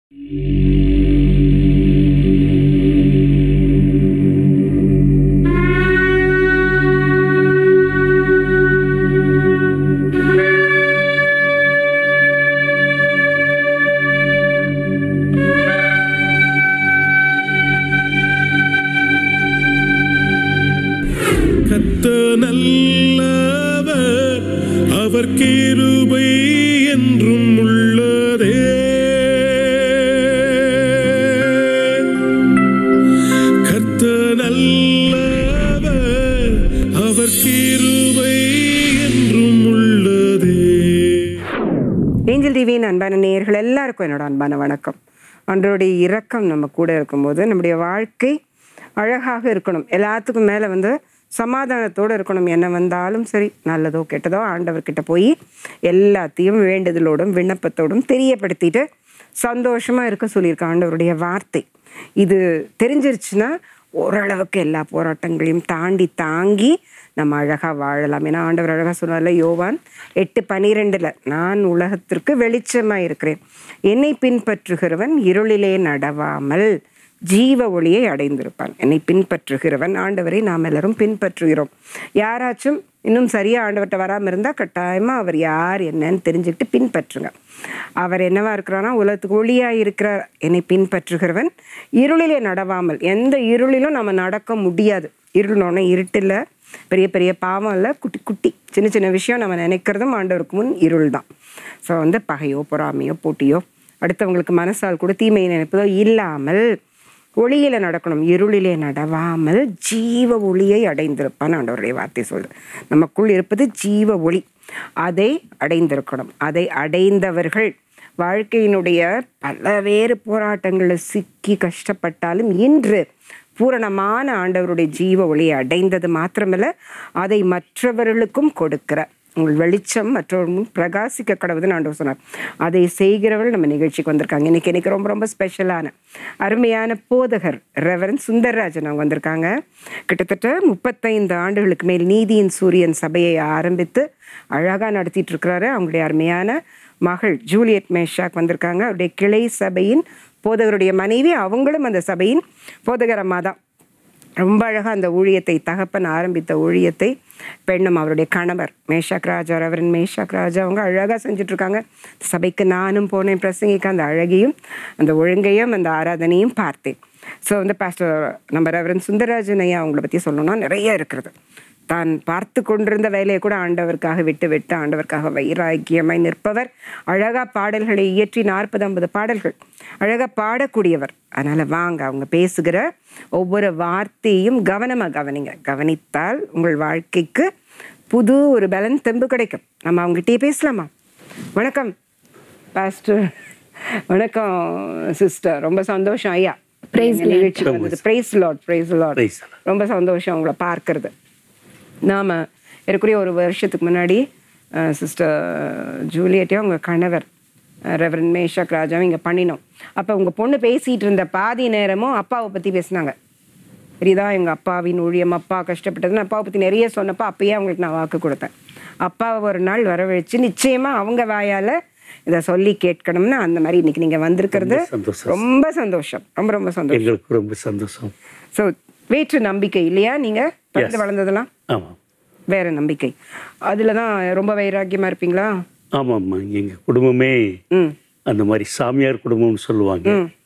கத்த நல்லவர் அவர் கிருபை என்றும் உள்ளதே கத்த நல்லவர் அவர் கிருபை என்றும் உள்ளதே ஏஞ்சல் டிவியின் அன்பான நேயர்கள் எல்லாருக்கும் என்னோட அன்பான வணக்கம் அன்றோடைய இரக்கம் நம்ம கூட இருக்கும்போது நம்முடைய வாழ்க்கை அழகாக இருக்கணும் எல்லாத்துக்கும் மேலே வந்து சமாதானத்தோடு இருக்கணும் என்ன வந்தாலும் சரி நல்லதோ கெட்டதோ ஆண்டவர்கிட்ட போய் எல்லாத்தையும் வேண்டுதலோடும் விண்ணப்பத்தோடும் தெரியப்படுத்திட்டு சந்தோஷமாக இருக்க சொல்லியிருக்க ஆண்டவருடைய வார்த்தை இது தெரிஞ்சிருச்சுன்னா ஓரளவுக்கு எல்லா போராட்டங்களையும் தாண்டி தாங்கி நம்ம அழகாக வாழலாம் ஏன்னா ஆண்டவர் அழகாக சொன்னார்ல யோவான் எட்டு பனிரெண்டில் நான் உலகத்திற்கு வெளிச்சமாக இருக்கிறேன் என்னை பின்பற்றுகிறவன் இருளிலே நடவாமல் ஜீவ ஒளியை அடைந்திருப்பான் என்னை பின்பற்றுகிறவன் ஆண்டவரை நாம் எல்லாரும் பின்பற்றுகிறோம் யாராச்சும் இன்னும் சரியாக ஆண்டவர்கிட்ட வராமல் இருந்தால் கட்டாயமாக அவர் யார் என்னன்னு தெரிஞ்சுக்கிட்டு பின்பற்றுங்க அவர் என்னவா இருக்கிறான்னா உலகத்துக்கு ஒளியாக இருக்கிறார் என்னை பின்பற்றுகிறவன் இருளிலே நடவாமல் எந்த இருளிலும் நம்ம நடக்க முடியாது இருளோன இருட்டில் பெரிய பெரிய பாவம் இல்லை குட்டி குட்டி சின்ன சின்ன விஷயம் நம்ம நினைக்கிறதும் ஆண்டவருக்கு முன் இருள் தான் ஸோ வந்து பகையோ பொறாமையோ போட்டியோ அடுத்தவங்களுக்கு மனசால் கூட தீமை நினைப்பதோ இல்லாமல் ஒளியில நடக்கணும் இருளிலே நடவாமல் ஜீவ ஒளியை அடைந்திருப்பான் ஆண்டவருடைய வார்த்தை சொல்றது நமக்குள் இருப்பது ஜீவ ஒளி அதை அடைந்திருக்கணும் அதை அடைந்தவர்கள் வாழ்க்கையினுடைய பலவேறு போராட்டங்களில் சிக்கி கஷ்டப்பட்டாலும் இன்று பூரணமான ஆண்டவருடைய ஜீவ ஒளியை அடைந்தது மாத்திரமல்ல அதை மற்றவர்களுக்கும் கொடுக்கிற உங்கள் வெளிச்சம் மற்றவர்களும் பிரகாசிக்க கடவுதுன்னு ஆண்டவர் சொன்னார் அதை செய்கிறவர்கள் நம்ம நிகழ்ச்சிக்கு வந்திருக்காங்க இன்னைக்கு எனக்கு ரொம்ப ரொம்ப ஸ்பெஷலான அருமையான போதகர் ரெவரன் சுந்தர்ராஜன் அவங்க வந்திருக்காங்க கிட்டத்தட்ட முப்பத்தைந்து ஆண்டுகளுக்கு மேல் நீதியின் சூரியன் சபையை ஆரம்பித்து அழகாக நடத்திட்டு இருக்கிறாரு அவங்களுடைய அருமையான மகள் ஜூலியட் மேஷாக் வந்திருக்காங்க அவருடைய கிளை சபையின் போதகருடைய மனைவி அவங்களும் அந்த சபையின் போதகர் அம்மா தான் ரொம்ப அழகாக அந்த ஊழியத்தை தகப்பன் ஆரம்பித்த ஊழியத்தை பெண்ணும் அவருடைய கணவர் Meshach Raja reverend Meshach Raja அவங்க அழகாக செஞ்சுட்ருக்காங்க சபைக்கு நானும் போனேன் பிரசங்கிக்க அந்த அழகையும் அந்த ஒழுங்கையும் அந்த ஆராதனையும் பார்த்தேன் ஸோ வந்து பாஸ்டர் நம்ம ரெவரன் சுந்தரராஜன் ஐயா அவங்கள பற்றி சொல்லணும்னா நிறைய இருக்கிறது தான் பார்த்து கொண்டிருந்த வேலையை கூட ஆண்டவருக்காக விட்டு விட்டு ஆண்டவருக்காக வைராக்கியமாய் நிற்பவர் அழகா பாடல்களை இயற்றி நாற்பது ஐம்பது பாடல்கள் அழகா பாடக்கூடியவர் அதனால வாங்க அவங்க பேசுகிற ஒவ்வொரு வார்த்தையும் கவனமா கவனிங்க கவனித்தால் உங்கள் வாழ்க்கைக்கு புது ஒரு பலன் தெம்பு கிடைக்கும் நம்ம அவங்ககிட்டயே பேசலாமா வணக்கம் பாஸ்டர் வணக்கம் சிஸ்டர் ரொம்ப சந்தோஷம் ஐயா நிகழ்ச்சி praise Lord praise Lord Praise the Lord. ரொம்ப சந்தோஷம் உங்களை பார்க்கறது நாம் ஏறக்குறைய ஒரு வருஷத்துக்கு முன்னாடி சிஸ்டர் ஜூலியட்டையும் உங்கள் கணவர் ரெவரன் மேஷாக் ராஜாவும் இங்கே பண்ணினோம் அப்போ உங்கள் பொண்ணு பேசிகிட்டு இருந்த பாதி நேரமும் அப்பாவை பற்றி பேசினாங்க புரியுதா எங்கள் அப்பாவின் ஊழியம் அப்பா கஷ்டப்பட்டதுன்னு அப்பாவை பற்றி நிறைய சொன்னப்போ அப்பயே அவங்களுக்கு நான் வாக்கு கொடுத்தேன் அப்பாவை ஒரு நாள் வரவழைச்சு நிச்சயமாக அவங்க வாயால் இதை சொல்லி கேட்கணும்னு அந்த மாதிரி இன்னைக்கு நீங்கள் வந்திருக்கிறது ரொம்ப சந்தோஷம். ரொம்ப சந்தோஷம் ரொம்ப ரொம்ப சந்தோஷம் எங்களுக்கு ரொம்ப சந்தோஷம் ஸோ வேற்று நம்பிக்கை இல்லையா நீங்கள் பிறந்து Yes. வளர்ந்ததெல்லாம் ஆமாம் வேற நம்பிக்கை அதில் தான் ரொம்ப வைராக்கியமா இருப்பீங்களா ஆமாம்மா எங்கள் குடும்பமே ம் அந்த மாதிரி சாமியார் குடும்பம்னு சொல்லுவாங்க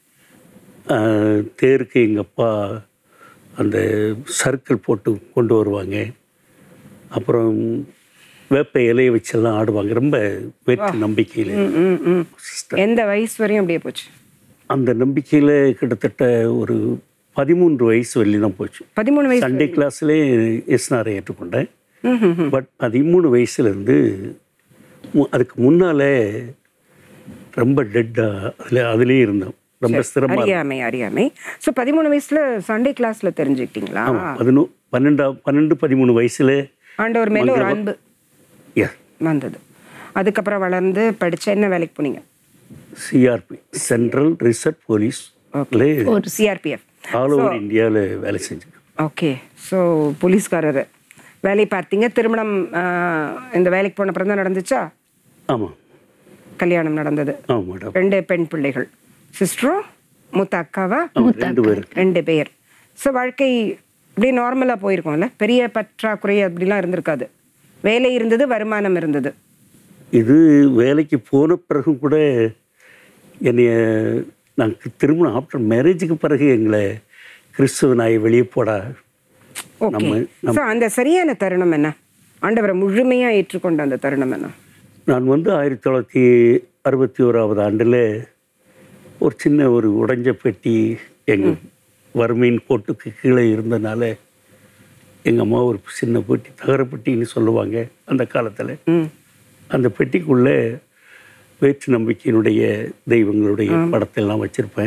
ஆஹ், தேருக்கு எங்கள் அப்பா அந்த சர்க்கிள் போட்டு கொண்டு வருவாங்க அப்புறம் வேப்ப இலையை வச்செல்லாம் ஆடுவாங்க ரொம்ப வேற்று நம்பிக்கையில் ம் ம் எந்த வயசு வரையும் அப்படியே போச்சு அந்த நம்பிக்கையில் கிட்டத்தட்ட ஒரு பதிமூன்று வயசு வரலி தான் போச்சு பதிமூணு வயசு சண்டே கிளாஸ்லே எஸ்னாரை ஏற்றுக்கொண்டேன் ம் ம் ம். பட் பதிமூணு வயசுலேருந்து அதுக்கு முன்னாலே ரொம்ப டெட்டாக அதில் அதுலேயே இருந்தோம் ரொம்ப ஸ்திரமாக அறியாமை அறியாமை ஸோ பதிமூணு வயசுல சண்டே கிளாஸ்ல தெரிஞ்சுக்கிட்டீங்களா ஆமாம் பதினொ பன்னெண்டா பன்னெண்டு பதிமூணு வயசில் ஆண்டவர் மேல ஒரு அன்பு யா வந்தது அதுக்கப்புறம் வளர்ந்து படிச்ச என்ன வேலைக்கு போனீங்க சிஆர்பி சென்ட்ரல் ரிசர்ச் போலீஸ் ஒரு சிஆர்பிஎஃப் ஆல் ஓவர் இந்தியாவில் வேலை செஞ்சேன் ஓகே ஸோ போலீஸ்காரர் வேலை பார்த்தீங்க திருமணம் ஆஹ், இந்த வேலைக்கு போன அப்புறம் தான் நடந்துச்சா ஆமாம் கல்யாணம் நடந்தது ஆமாம் மேடம் ரெண்டு பெண் பிள்ளைகள் சிஸ்டரும் மூத்த அக்காவா அவங்க ரெண்டு பேர் ரெண்டு பேர் ஸோ வாழ்க்கை அப்படியே நார்மலாக போயிருக்கும்ல பெரிய பற்றாக்குறை அப்படிலாம் இருந்திருக்காது வேலை இருந்தது வருமானம் இருந்தது இது வேலைக்கு போன பிறகும் கூட என்னைய நாங்கள் திருமணம் ஆஃப்டர் மேரேஜுக்கு பிறகு எங்களை கிறிஸ்துவ நாயை வெளியே போடா ஓகே நம்ம ஸோ அந்த சரியான தருணம் என்ன ஆண்டவரை முழுமையாக ஏற்றுக்கொண்ட அந்த தருணம் என்ன நான் வந்து ஆயிரத்தி தொள்ளாயிரத்தி அறுபத்தி ஓராவது ஆண்டில் ஒரு சின்ன ஒரு உடைஞ்ச பெட்டி எங்கள் வறுமையின் கோட்டுக்கு கீழே இருந்தனால எங்கள் அம்மா ஒரு சின்ன பெட்டி தகர பெட்டின்னு சொல்லுவாங்க அந்த காலத்தில் ம் அந்த பெட்டிக்குள்ளே வேற்று நம்பிக்கையினுடைய தெய்வங்களுடைய படத்தெல்லாம் வச்சுருப்பேன்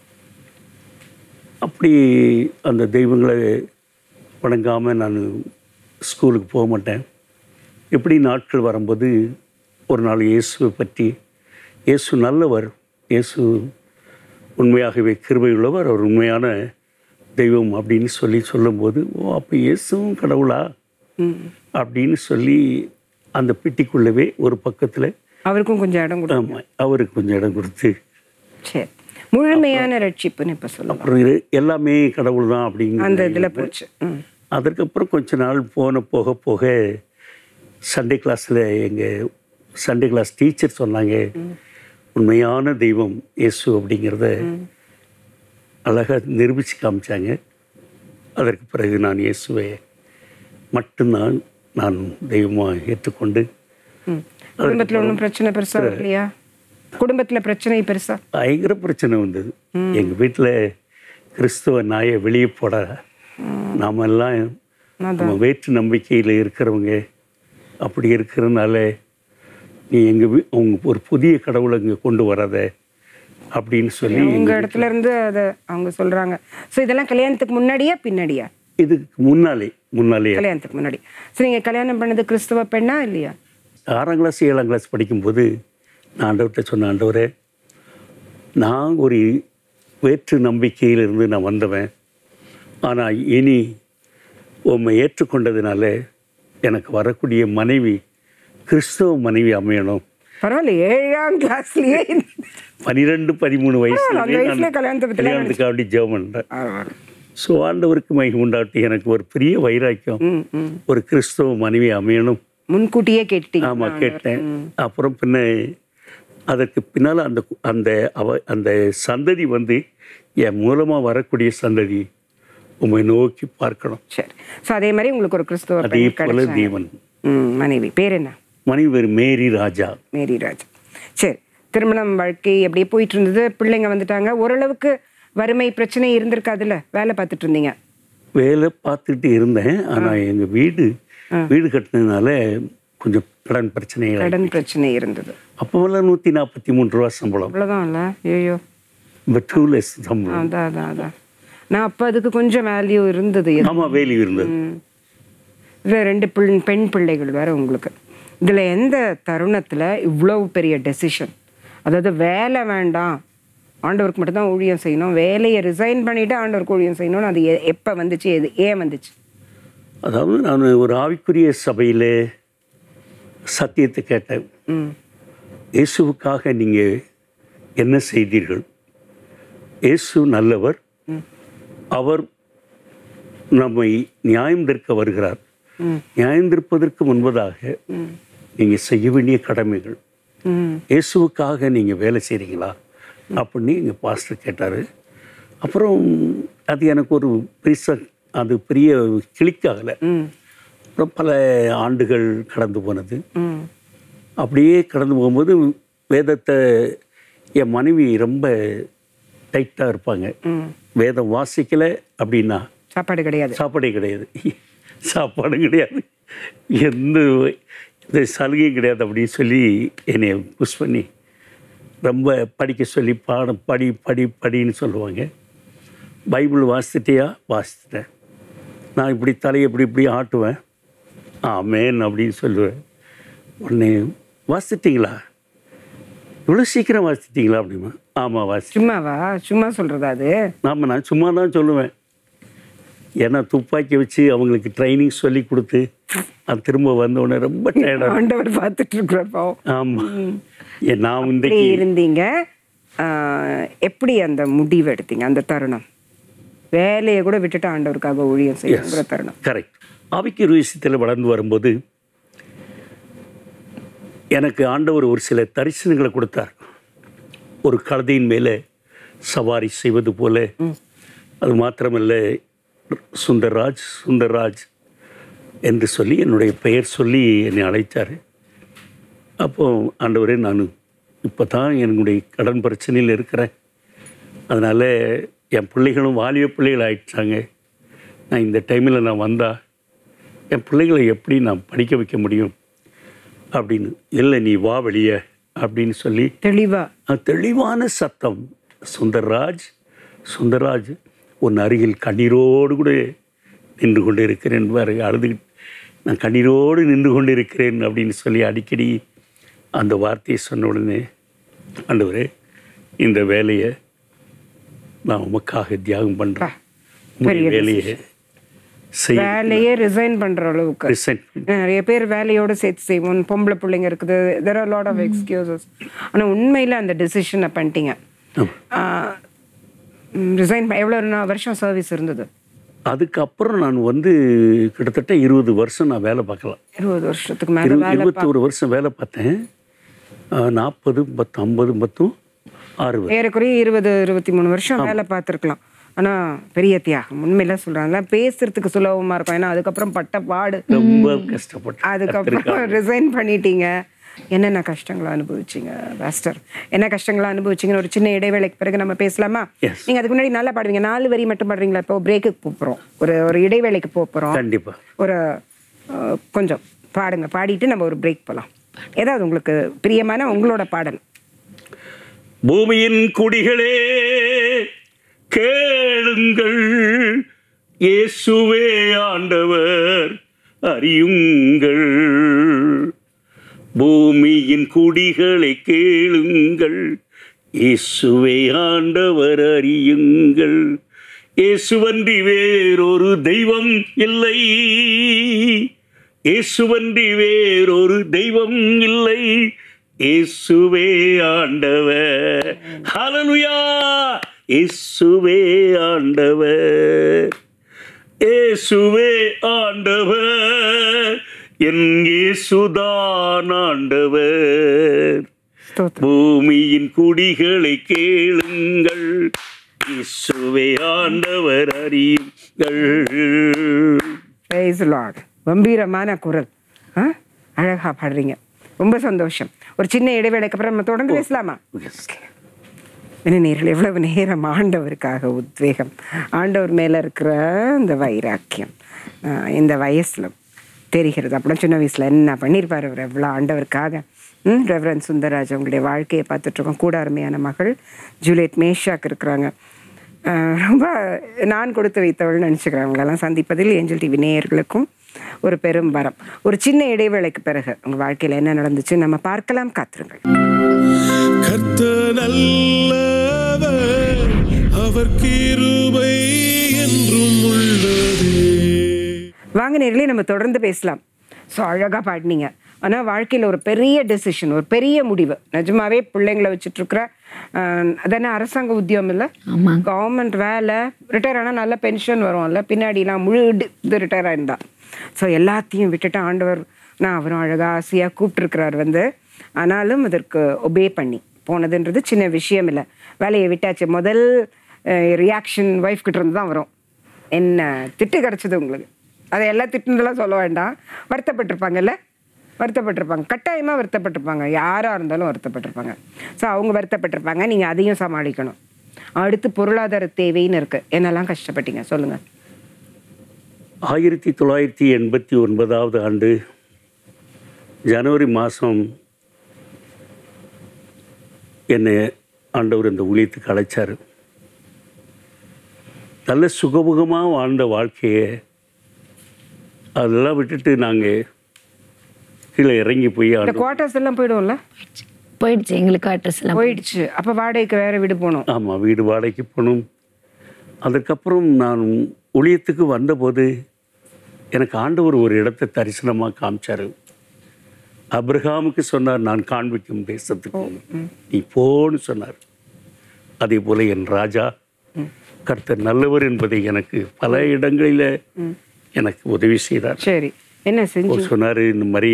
அப்படி அந்த தெய்வங்களை வணங்காமல் நான் ஸ்கூலுக்கு போக மாட்டேன் எப்படி நாட்கள் வரும்போது ஒரு நாள் இயேசுவை பற்றி இயேசு நல்லவர் இயேசு உண்மையாகவே கிருபையுள்ளவர் அவர் உண்மையான தெய்வம் அப்படின்னு சொல்லி சொல்லும்போது ஓ அப்போ இயேசுவும் கடவுளா ம் அப்படின்னு சொல்லி அந்த பெட்டிக்குள்ளவே ஒரு பக்கத்தில் அவருக்கும் கொஞ்சம் இடம் கொடு ஆமாம் அவருக்கு கொஞ்சம் இடம் கொடுத்து சரி முழுமையான ரட்சிப்புன்னு இப்போ சொல்லுங்க அப்புறம் இது எல்லாமே கடவுள் தான் அப்படிங்கிற அந்த இதில் போச்சு ம் அதற்கப்புறம் கொஞ்ச நாள் போன போக போக சண்டே கிளாஸில் எங்கள் சண்டே கிளாஸ் டீச்சர் சொன்னாங்க உண்மையான தெய்வம் இயேசு அப்படிங்கிறத அழகாக நிரூபித்து காமிச்சாங்க அதற்கு பிறகு நான் இயேசுவை மட்டும்தான் நான் தெய்வமாக ஏற்றுக்கொண்டு ம் குடும்பத்தில் ஒன்றும் பிரச்சனை பெருசா இல்லையா குடும்பத்தில் பிரச்சனை பெருசா பயங்கர பிரச்சனை வந்தது எங்கள் வீட்டில் கிறிஸ்துவ நாயை வெளியே போட நாம எல்லாம் நம்ம வேற்று நம்பிக்கையில் இருக்கிறவங்க அப்படி இருக்கிறனால நீ எங்கள் வீ உங்க ஒரு புதிய கடவுளை இங்கே கொண்டு வராத அப்படின்னு சொல்லி உங்க இடத்துல இருந்து அதை அவங்க சொல்றாங்க ஸோ இதெல்லாம் கல்யாணத்துக்கு முன்னாடியா பின்னாடியா இதுக்கு முன்னாலே முன்னாலே கல்யாணத்துக்கு முன்னாடி ஸோ நீங்க கல்யாணம் பண்ணது கிறிஸ்துவ பெண்ணா இல்லையா ஆறாம் கிளாஸ் ஏழாம் கிளாஸ் படிக்கும்போது நான் ஆண்டவர்கிட்ட சொன்ன ஆண்டவரே நான் ஒரு வேற்று நம்பிக்கையிலிருந்து நான் வந்தவன் ஆனால் இனி உம்மை ஏற்றுக்கொண்டதுனால எனக்கு வரக்கூடிய மனைவி கிறிஸ்தவ மனைவி அமையணும் பரவாயில்ல ஏழாம் கிளாஸ்லயே பனிரெண்டு பதிமூணு வயசுல அந்த வயசுல கல்யாணத்தை பத்தி கல்யாணத்துக்காண்டி ஜெபம் பண்ணுறேன் ஸோ ஆண்டவருக்கு மகிமை உண்டாட்டி எனக்கு ஒரு பெரிய வைராக்கியம் ம் ம் ஒரு கிறிஸ்தவ மனைவி அமையணும் முன்கூட்டியே கேட்டீங்க ஆமாம் கேட்டேன் அப்புறம் பின்ன அதற்கு பின்னால் அந்த கு- அந்த அவ அந்த சந்ததி வந்து என் மூலமாக வரக்கூடிய சந்ததி உம்மை நோக்கி பார்க்கணும் சரி ஸோ அதே மாதிரி உங்களுக்கு ஒரு கிறிஸ்துவ அதே பெண் போல கிடைச்சாங்க தேவன் ம் மனைவி பேர் என்ன மனைவி பேர் மேரி ராஜா மேரி ராஜ் சரி திருமணம் வாழ்க்கை அப்படியே போயிட்டு இருந்தது பிள்ளைங்க வந்துட்டாங்க ஓரளவுக்கு வறுமை பிரச்சனை இருந்திருக்காதுல்ல வேலை பார்த்துட்டு இருந்தீங்க வேலை பார்த்துட்டு இருந்தேன் ஆனால் எங்கள் வீடு வீடு கட்டினதுனால கொஞ்சம் கடன் பிரச்சனைகள் கடன் பிரச்சனை இருந்தது அப்போவெல்லாம் நூற்றி நாற்பத்தி மூணு ரூபா சம்பளம் அவ்வளோதான்ல ஐயோ இப்போ டூ லெஸ் சம்பளம் அதான் அதான் அதான் நான் அப்போ அதுக்கு கொஞ்சம் வேல்யூ இருந்தது ஆமாம் வேலி இருந்தது இதில் ரெண்டு பிள் பெண் பிள்ளைகள் வேற உங்களுக்கு இதில் எந்த தருணத்தில் இவ்வளவு பெரிய டெசிஷன் அதாவது வேலை வேண்டாம் ஆண்டவருக்கு மட்டும்தான் ஊழியம் செய்யணும் வேலையை ரிசைன் பண்ணிவிட்டு ஆண்டவருக்கு ஊழியம் செய்யணும்னு அது எ- எப்போ வந்துச்சு எது ஏன் வந்துச்சு அதாவது நான் ஒரு ஆவிக்குரிய சபையில் சத்தியத்தை கேட்டேன் ம் இயேசுவுக்காக நீங்கள் என்ன செய்தீர்கள் இயேசு நல்லவர் அவர் நம்மை நியாயம் தீர்க்க வருகிறார் ம். நியாயம் தீர்ப்பதற்கு முன்பதாக நீங்கள் செய்ய வேண்டிய கடமைகள் ம் இயேசுவுக்காக நீங்கள் வேலை செய்கிறீங்களா அப்படின்னு எங்கள் பாஸ்டர் கேட்டார் அப்புறம் அது எனக்கு ஒரு பெருசாக அது பெரிய கிளிக்காகலை ம் அப்புறம் பல ஆண்டுகள் கடந்து போனது ம் அப்படியே கடந்து போகும்போது வேதத்தை என் மனைவி ரொம்ப டைட்டாக இருப்பாங்க ம் வேதம் வாசிக்கலை அப்படின்னா சாப்பாடு கிடையாது சாப்பாடே கிடையாது சாப்பாடு கிடையாது எந்த இந்த சலுகையும் கிடையாது அப்படின்னு சொல்லி என்னை புஷ் பண்ணி ரொம்ப படிக்க சொல்லி பாடம் படி படி படின்னு சொல்லுவாங்க பைபிள் வாசித்தியா வாசிச்சிட்டேன் நான் இப்படி தலையை இப்படி இப்படி ஆட்டுவேன் ஆமேன் அப்படின்னு சொல்லுவேன் உடனே வாசிச்சிட்டிங்களா இவ்வளோ சீக்கிரம் வாசிச்சிட்டிங்களா அப்படிமா ஆமாம் வாசி சும்மாவா சும்மா சொல்கிறதா அது ஆமாம் நான் சும்மா தான் சொல்லுவேன் ஏன்னா துப்பாக்கி வச்சு அவங்களுக்கு ட்ரைனிங் சொல்லி கொடுத்து அது திரும்ப வந்த உடனே ரொம்ப டயர்டாக ஆண்டவர் பார்த்துட்டு இருக்கிறப்போ ஆமாம் ஏன் நான் அப்படி இன்றைக்கு இருந்தீங்க ஆஹ், எப்படி அந்த முடிவு எடுத்தீங்க அந்த தருணம் வேலையை கூட விட்டுட்டு ஆண்டவருக்காக ஊழியம் செய்யுங்கிற தருணம் கரெக்ட் ஆவிக்குரிய விஷயத்தில் வளர்ந்து வரும்போது எனக்கு ஆண்டவர் ஒரு சில தரிசனங்களை கொடுத்தார் ஒரு கழுதையின் மேலே சவாரி செய்வது போல அது மாத்திரமல்ல சுந்தர்ராஜ் சுந்தர்ராஜ் என்று சொல்லி என்னுடைய பெயர் சொல்லி என்னை அழைத்தார் அப்போ ஆண்டவரே நான் இப்போ தான் என்னுடைய கடன் பிரச்சனையில் இருக்கிறேன் அதனால் என் பிள்ளைகளும் வாலிப பிள்ளைகள் ஆயிடுச்சாங்க நான் இந்த டைமில் நான் வந்தா என் பிள்ளைகளை எப்படி நான் படிக்க வைக்க முடியும் அப்படின்னு இல்லை நீ வா வெளியே அப்படின்னு சொல்லி தெளிவா அஹ், தெளிவான சத்தம் சுந்தர்ராஜ் சுந்தர்ராஜ் உன் அருகில் கண்ணீரோடு கூட நின்று கொண்டு இருக்கிறேன் வேறு அழுது நான் கண்ணீரோடு நின்று கொண்டு இருக்கிறேன் அப்படின்னு சொல்லி அடிக்கடி அந்த வார்த்தையை சொன்ன உடனே ஆண்டவரே இந்த வேலையை நான் உமக்காக தியாகம் பண்ணுறேன் பெரிய வேலையை செய்ய வேலையே ரிசைன் பண்ற அளவுக்கு resign நிறைய பேர் வேலையோட சேர்த்து செய்வோம் பொம்பளை பிள்ளைங்க இருக்குது there are lot of excuses ஆனா உண்மையில அந்த டெசிஷனை பண்ணிட்டீங்க ஆமா. ரிசைன் எவ்வளோ நா- வருஷம் சர்வீஸ் இருந்தது அதுக்கப்புறம் நான் வந்து கிட்டத்தட்ட இருபது வருஷம் நான் வேலை பார்க்கலாம் இருபது வருஷத்துக்கு மேல இரு வேலை இருபத்தோரு வருஷம் வேலை பார்த்தேன் நாற்பது பத்து ஐம்பது பத்தும் அறுபது ஏறக்குறைய இருபது இருபத்தி மூணு வருஷம் வேலை பார்த்துருக்கலாம் ஆனா பெரிய தியாகம் உண்மையில சொல்றாங்க பேசுறதுக்கு சுலபமா இருக்கும் ஏன்னா அதுக்கப்புறம் பட்ட பாடு ரொம்ப கஷ்டப்பட்டேன் அதுக்கப்புறம் ரிசைன் பண்ணிட்டீங்க என்னென்ன கஷ்டங்களை அனுபவிச்சீங்க பாஸ்டர் என்ன கஷ்டங்களை அனுபவிச்சீங்கன்னு ஒரு சின்ன இடைவேளைக்கு பிறகு நம்ம பேசலாமா Yes. நீங்க அதுக்கு முன்னாடி நல்லா பாடுவீங்க நாலு வரி மட்டும் பாடுறீங்களா இப்போ பிரேக்குக்கு போகிறோம் ஒரு ஒரு இடைவேளைக்கு போகிறோம் கண்டிப்பா ஒரு அஹ், கொஞ்சம் பாடுங்க பாடிட்டு நம்ம ஒரு பிரேக் போகலாம் ஏதாவது உங்களுக்கு பிரியமான உங்களோட பாடல் பூமியின் குடிகளே கேளுங்கள் இயேசுவே ஆண்டவர் அறியுங்கள் பூமியின் குடிகளை கேளுங்கள் இயேசுவே ஆண்டவர் அறியுங்கள் இயேசுவன்றி வேறொரு தெய்வம் இல்லை இயேசுவன்றி வேறொரு தெய்வம் இல்லை இயேசுவே ஆண்டவர் ஹalleluya இயேசுவே ஆண்டவர் இயேசுவே ஆண்டவர் என் இயேசுதான் ஆண்டவர் ஸ்தோத்திரம் பூமியின் குடிகளை கேளுங்கள் இயேசுவே ஆண்டவர் அறியுங்கள் பிரைஸ் லார்ட் கம்பீரமான குரல் ஆ அழகா பாடுறீங்க ரொம்ப சந்தோஷம் ஒரு சின்ன இடைவேளைக்கு அப்புறம் நம்ம தொடர்ந்து பேசலாமா என்ன நேரில் எவ்வளவு நேரம் ஆண்டவருக்காக உத்வேகம் ஆண்டவர் மேலே இருக்கிற இந்த வைராக்கியம் ஆஹ் இந்த வயசில் தெரிகிறது அப்புறம் சின்ன வயசில் என்ன பண்ணியிருப்பார் அவர் எவ்வளோ ஆண்டவருக்காக ம் ரெவரன் சுந்தரராஜ் அவங்களுடைய வாழ்க்கையை பார்த்துட்ருக்கோம் கூட அருமையான மகள் ஜூலியட் மேஷாக் இருக்கிறாங்க ஆஹ் ரொம்ப நான் கொடுத்து வைத்தவள்னு நினச்சிக்கிறேன் அவங்களெல்லாம் சந்திப்பதில் ஏஞ்சல் டிவி நேயர்களுக்கும் ஒரு பெரும் வரம் ஒரு சின்ன இடைவேளைக்கு பிறகு உங்கள் வாழ்க்கையில் என்ன நடந்துச்சு நம்ம பார்க்கலாம் காத்திருங்கள் கர்த்தர் நல்லவர் அவர் கிருபை என்றும் உள்ளதே வாங்க நேர்களே நம்ம தொடர்ந்து பேசலாம் ஸோ அழகாக பாடினீங்க ஆனால் வாழ்க்கையில் ஒரு பெரிய டெசிஷன் ஒரு பெரிய முடிவு நிஜமாவே பிள்ளைங்களை வச்சுட்டு இருக்கிற அதென்ன அரசாங்க உத்தியோகம் இல்லை கவர்மெண்ட் வேலை ரிட்டையர் ஆனால் நல்ல பென்ஷன் வரும்ல பின்னாடிலாம் முழு டி- இது ரிட்டையர் ஆயிருந்தா ஸோ எல்லாத்தையும் விட்டுட்டு ஆண்டவர் நான் அவரும் அழகாக ஆசையாக கூப்பிட்டுருக்கிறார் வந்து ஆனாலும் அதற்கு ஒபே பண்ணி போனதுன்றது சின்ன விஷயம் இல்லை வேலையை விட்டாச்சு முதல் ரியாக்ஷன் ஒய்ஃப் கிட்ட இருந்து தான் வரும் என்ன திட்டு கிடச்சிது உங்களுக்கு அதை எல்லாம் திட்டுனதெல்லாம் சொல்ல வேண்டாம் வருத்தப்பட்டிருப்பாங்கல்ல வருத்தப்பட்டிருப்பாங்க கட்டாயமாக வருத்தப்பட்டிருப்பாங்க யாராக இருந்தாலும் வருத்தப்பட்டிருப்பாங்க ஸோ அவங்க வருத்தப்பட்டிருப்பாங்க நீங்கள் அதையும் சமாளிக்கணும் அடுத்து பொருளாதார தேவைன்னு இருக்குது என்னெல்லாம் கஷ்டப்பட்டீங்க சொல்லுங்கள் ஆயிரத்தி தொள்ளாயிரத்தி எண்பத்தி ஒன்பதாவது ஆண்டு ஜனவரி மாதம் என்னை ஆண்டவர் இந்த ஊழியத்துக்கு அழைச்சார் நல்ல சுகமுகமாக வாழ்ந்த வாழ்க்கையை அதெல்லாம் விட்டுட்டு நாங்கள் கீழே இறங்கி போய் இந்த ஆண்டு குவார்ட்டர்ஸ் எல்லாம் போயிடும்ல போயிடுச்சு எங்களுக்கு அட்ரஸ் எல்லாம் போயிடுச்சு அப்போ வாடகைக்கு வேற வீடு போகணும் ஆமாம் வீடு வாடகைக்கு போகணும் அதுக்கப்புறம் நான் ஊழியத்துக்கு வந்தபோது எனக்கு ஆண்டவர் ஒரு இடத்தை தரிசனமாக காமிச்சார் அப்ரஹாமுக்கு சொன்னார் நான் காண்பிக்கும் தேசத்துக்கு நீ போன்னு சொன்னார் அதே போல என் ராஜா கர்த்தர் நல்லவர் என்பதை எனக்கு பல இடங்களில் எனக்கு உதவி செய்தார் சரி என்ன செஞ்சு அவர் சொன்னார் இந்த மாதிரி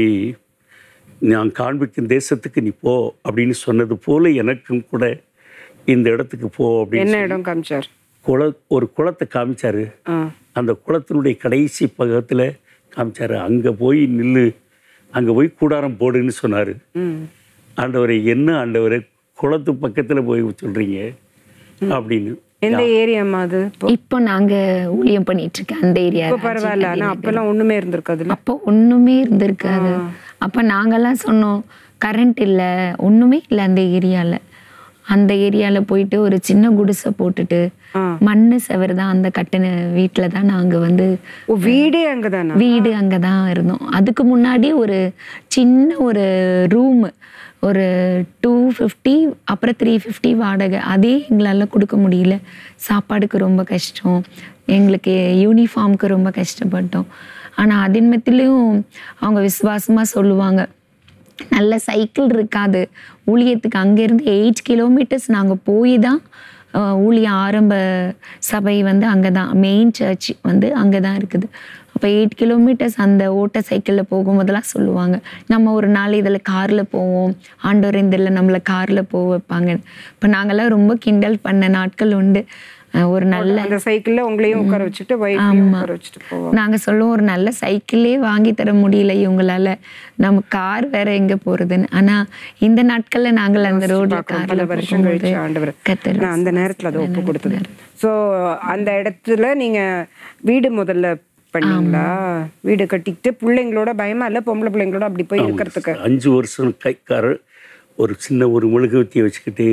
நான் காண்பிக்கும் தேசத்துக்கு நீ போ அப்படின்னு சொன்னது போல எனக்கும் கூட இந்த இடத்துக்கு போ அப்படின்னு என்ன இடம் காமிச்சார் குள ஒரு குளத்தை காமிச்சாரு ஆ அந்த குளத்தினுடைய கடைசி பக்கத்தில் காமிச்சாரு அங்கே போய் நில்லு அங்கே போய் கூடாரம் போடுன்னு சொன்னார் ம் ஆண்டவரை என்ன ஆண்டவரை குளத்து பக்கத்தில் போய் சொல்கிறீங்க அப்படின்னு எந்த ஏரியாமா அது இப்போ இப்போ நாங்க ஊழியம் பண்ணிட்டு இருக்கேன் அந்த ஏரியா இப்போ பரவாயில்ல ஆனா அப்பெல்லாம் ஒண்ணுமே இருந்திருக்காதுல்ல அப்போ ஒண்ணுமே இருந்திருக்காது அப்ப நாங்கெல்லாம் சொன்னோம் கரண்ட் இல்ல ஒண்ணுமே இல்ல அந்த ஏரியால அந்த ஏரியால போயிட்டு ஒரு சின்ன குடிசை போட்டுட்டு மண்ணு செவர் தான் அந்த கட்டின வீட்டுல தான் நாங்க வந்து ஓ வீடே அங்கதானா வீடு அங்கே தான் இருந்தோம் அதுக்கு முன்னாடி ஒரு சின்ன ஒரு ரூம் ஒரு டூ ஃபிஃப்டி அப்புறம் த்ரீ ஃபிஃப்டி வாடகை அதே எங்களால் கொடுக்க முடியல சாப்பாடுக்கு ரொம்ப கஷ்டம் எங்களுக்கு யூனிஃபார்முக்கு ரொம்ப கஷ்டப்பட்டோம் ஆனால் அதன் மத்தியிலையும் அவங்க விசுவாசமாக சொல்லுவாங்க நல்ல சைக்கிள் இருக்காது ஊழியத்துக்கு அங்கேருந்து எயிட் கிலோமீட்டர்ஸ் நாங்கள் போய் தான் அஹ், ஊழிய ஆரம்ப சபை வந்து அங்கே தான் மெயின் சர்ச் வந்து அங்கே தான் இருக்குது அப்போ எயிட் கிலோமீட்டர்ஸ் அந்த ஓட்ட சைக்கிளில் போகும்போதெல்லாம் சொல்லுவாங்க நம்ம ஒரு நாள் இதில் காரில் போவோம் ஆண்டவர் இதில் நம்மளை காரில் போக வைப்பாங்க இப்போ நாங்கள்லாம் ரொம்ப கிண்டல் பண்ண நாட்கள் உண்டு அஹ், ஒரு நல்ல அந்த சைக்கிள்ல உங்களையும் உட்கார வச்சுட்டு ஒய்ஃபையும் உட்கார வச்சுட்டு போவோம் நாங்க சொல்லுவோம் ஒரு நல்ல சைக்கிளே வாங்கி தர முடியல இவங்களால நம்ம கார் வேற எங்க போறதுன்னு ஆனா இந்த நாட்கள்ல நாங்கள் அந்த ரோட்ல பார்க்கிறோம். கார்ல பல வருஷம் கழிச்சு ஆண்டவர் கத்தர் நான் அந்த நேரத்துல அதை ஒப்பு கொடுத்தது சோ அந்த இடத்துல நீங்க வீடு முதல்ல பண்ணீங்களா வீடு கட்டிக்கிட்டு பிள்ளைங்களோட பயமா இல்ல பொம்பளை பிள்ளைங்களோட அப்படி போய் இருக்கிறதுக்கு அஞ்சு வருஷம் கைக்கார ஒரு சின்ன ஒரு மெழுகுவத்தியை வச்சுக்கிட்டே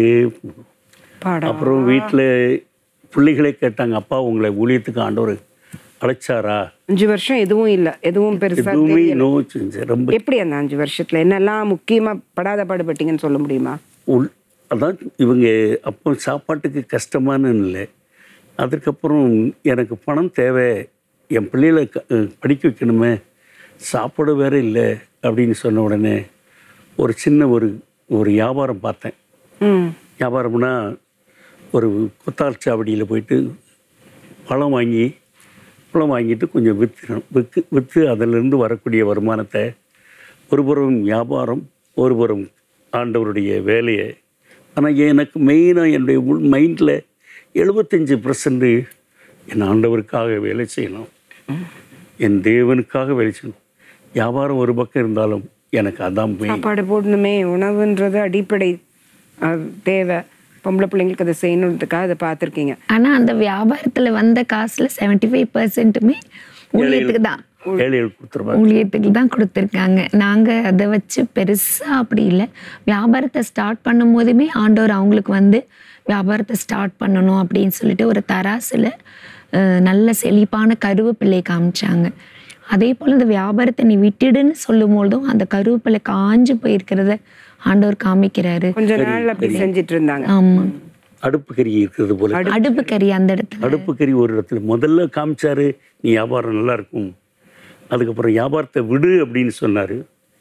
பாடம் அப்புறம் வீட்டில் பிள்ளைகளே கேட்டாங்க அப்பா உங்களை ஊழியத்துக்கு ஆண்டவர் அழைச்சாரா அஞ்சு வருஷம் எதுவும் இல்ல எதுவும் பெருசா எதுவுமே தெரியல நோ ரொம்ப எப்படி அந்த அஞ்சு வருஷத்துல என்னெல்லாம் முக்கியமா படாத பாடுபட்டீங்கன்னு சொல்ல முடியுமா உள் அதான் இவங்க அப்போ சாப்பாட்டுக்கு கஷ்டமான இல்லை அதுக்கப்புறம் எனக்கு பணம் தேவை என் பிள்ளைகளை க- அஹ் படிக்க வைக்கணுமே சாப்பாடு வேற இல்லை அப்படின்னு சொன்ன உடனே ஒரு சின்ன ஒரு ஒரு வியாபாரம் பார்த்தேன் ம் வியாபாரம்னா ஒரு குத்தார் சாவடியில் போயிட்டு பழம் வாங்கி பழம் வாங்கிட்டு கொஞ்சம் விற்று விற்று விற்று அதிலிருந்து வரக்கூடிய வருமானத்தை ஒரு புறம் வியாபாரம் ஒரு புறம் ஆண்டவருடைய வேலையை ஆனால் எனக்கு மெயினாக என்னுடைய உள் மைண்டில் எழுபத்தஞ்சி பர்சன்ட் என் ஆண்டவருக்காக வேலை செய்யணும் என் தேவனுக்காக வேலை செய்யணும் வியாபாரம் ஒரு பக்கம் இருந்தாலும் எனக்கு அதான் மெயின் சாப்பாடு போடணுமே உணவுன்றது அடிப்படை அஹ், தேவை பொம்பளை பிள்ளைங்களுக்கு அதை செய்யணுன்றதுக்காக அதை பார்த்துருக்கீங்க ஆனா அந்த வியாபாரத்துல வந்த காசுல 75% ஃபைவ் பர்சன்ட்டுமே ஊழியத்துக்கு தான் ஏழைகள் கொடுத்துருவாங்க ஊழியத்துக்கு தான் கொடுத்துருக்காங்க நாங்க அதை வச்சு பெருசா அப்படி இல்லை வியாபாரத்தை ஸ்டார்ட் பண்ணும் போதுமே ஆண்டவர் அவங்களுக்கு வந்து வியாபாரத்தை ஸ்டார்ட் பண்ணணும் அப்படின்னு சொல்லிட்டு ஒரு தராசுல அஹ், நல்ல செழிப்பான கருவேப்பிள்ளை காமிச்சாங்க அதே போல் இந்த வியாபாரத்தை நீ விட்டுடுன்னு சொல்லும் பொழுதும் அந்த கருவேப்பிலை காஞ்சு போயிருக்கிறத ஆண்டவர் காமிக்கிறாரு கொஞ்ச நாள் அப்படி செஞ்சிட்டு இருந்தாங்க ஆமா அடுப்பு கறி இருக்கிறது போல அடுப்பு கறி அந்த இடத்துல அடுப்பு கறி ஒரு இடத்துல முதல்ல காமிச்சாரு நீ வியாபாரம் நல்லா இருக்கும் அதுக்கப்புறம் வியாபாரத்தை விடு அப்படின்னு சொன்னாரு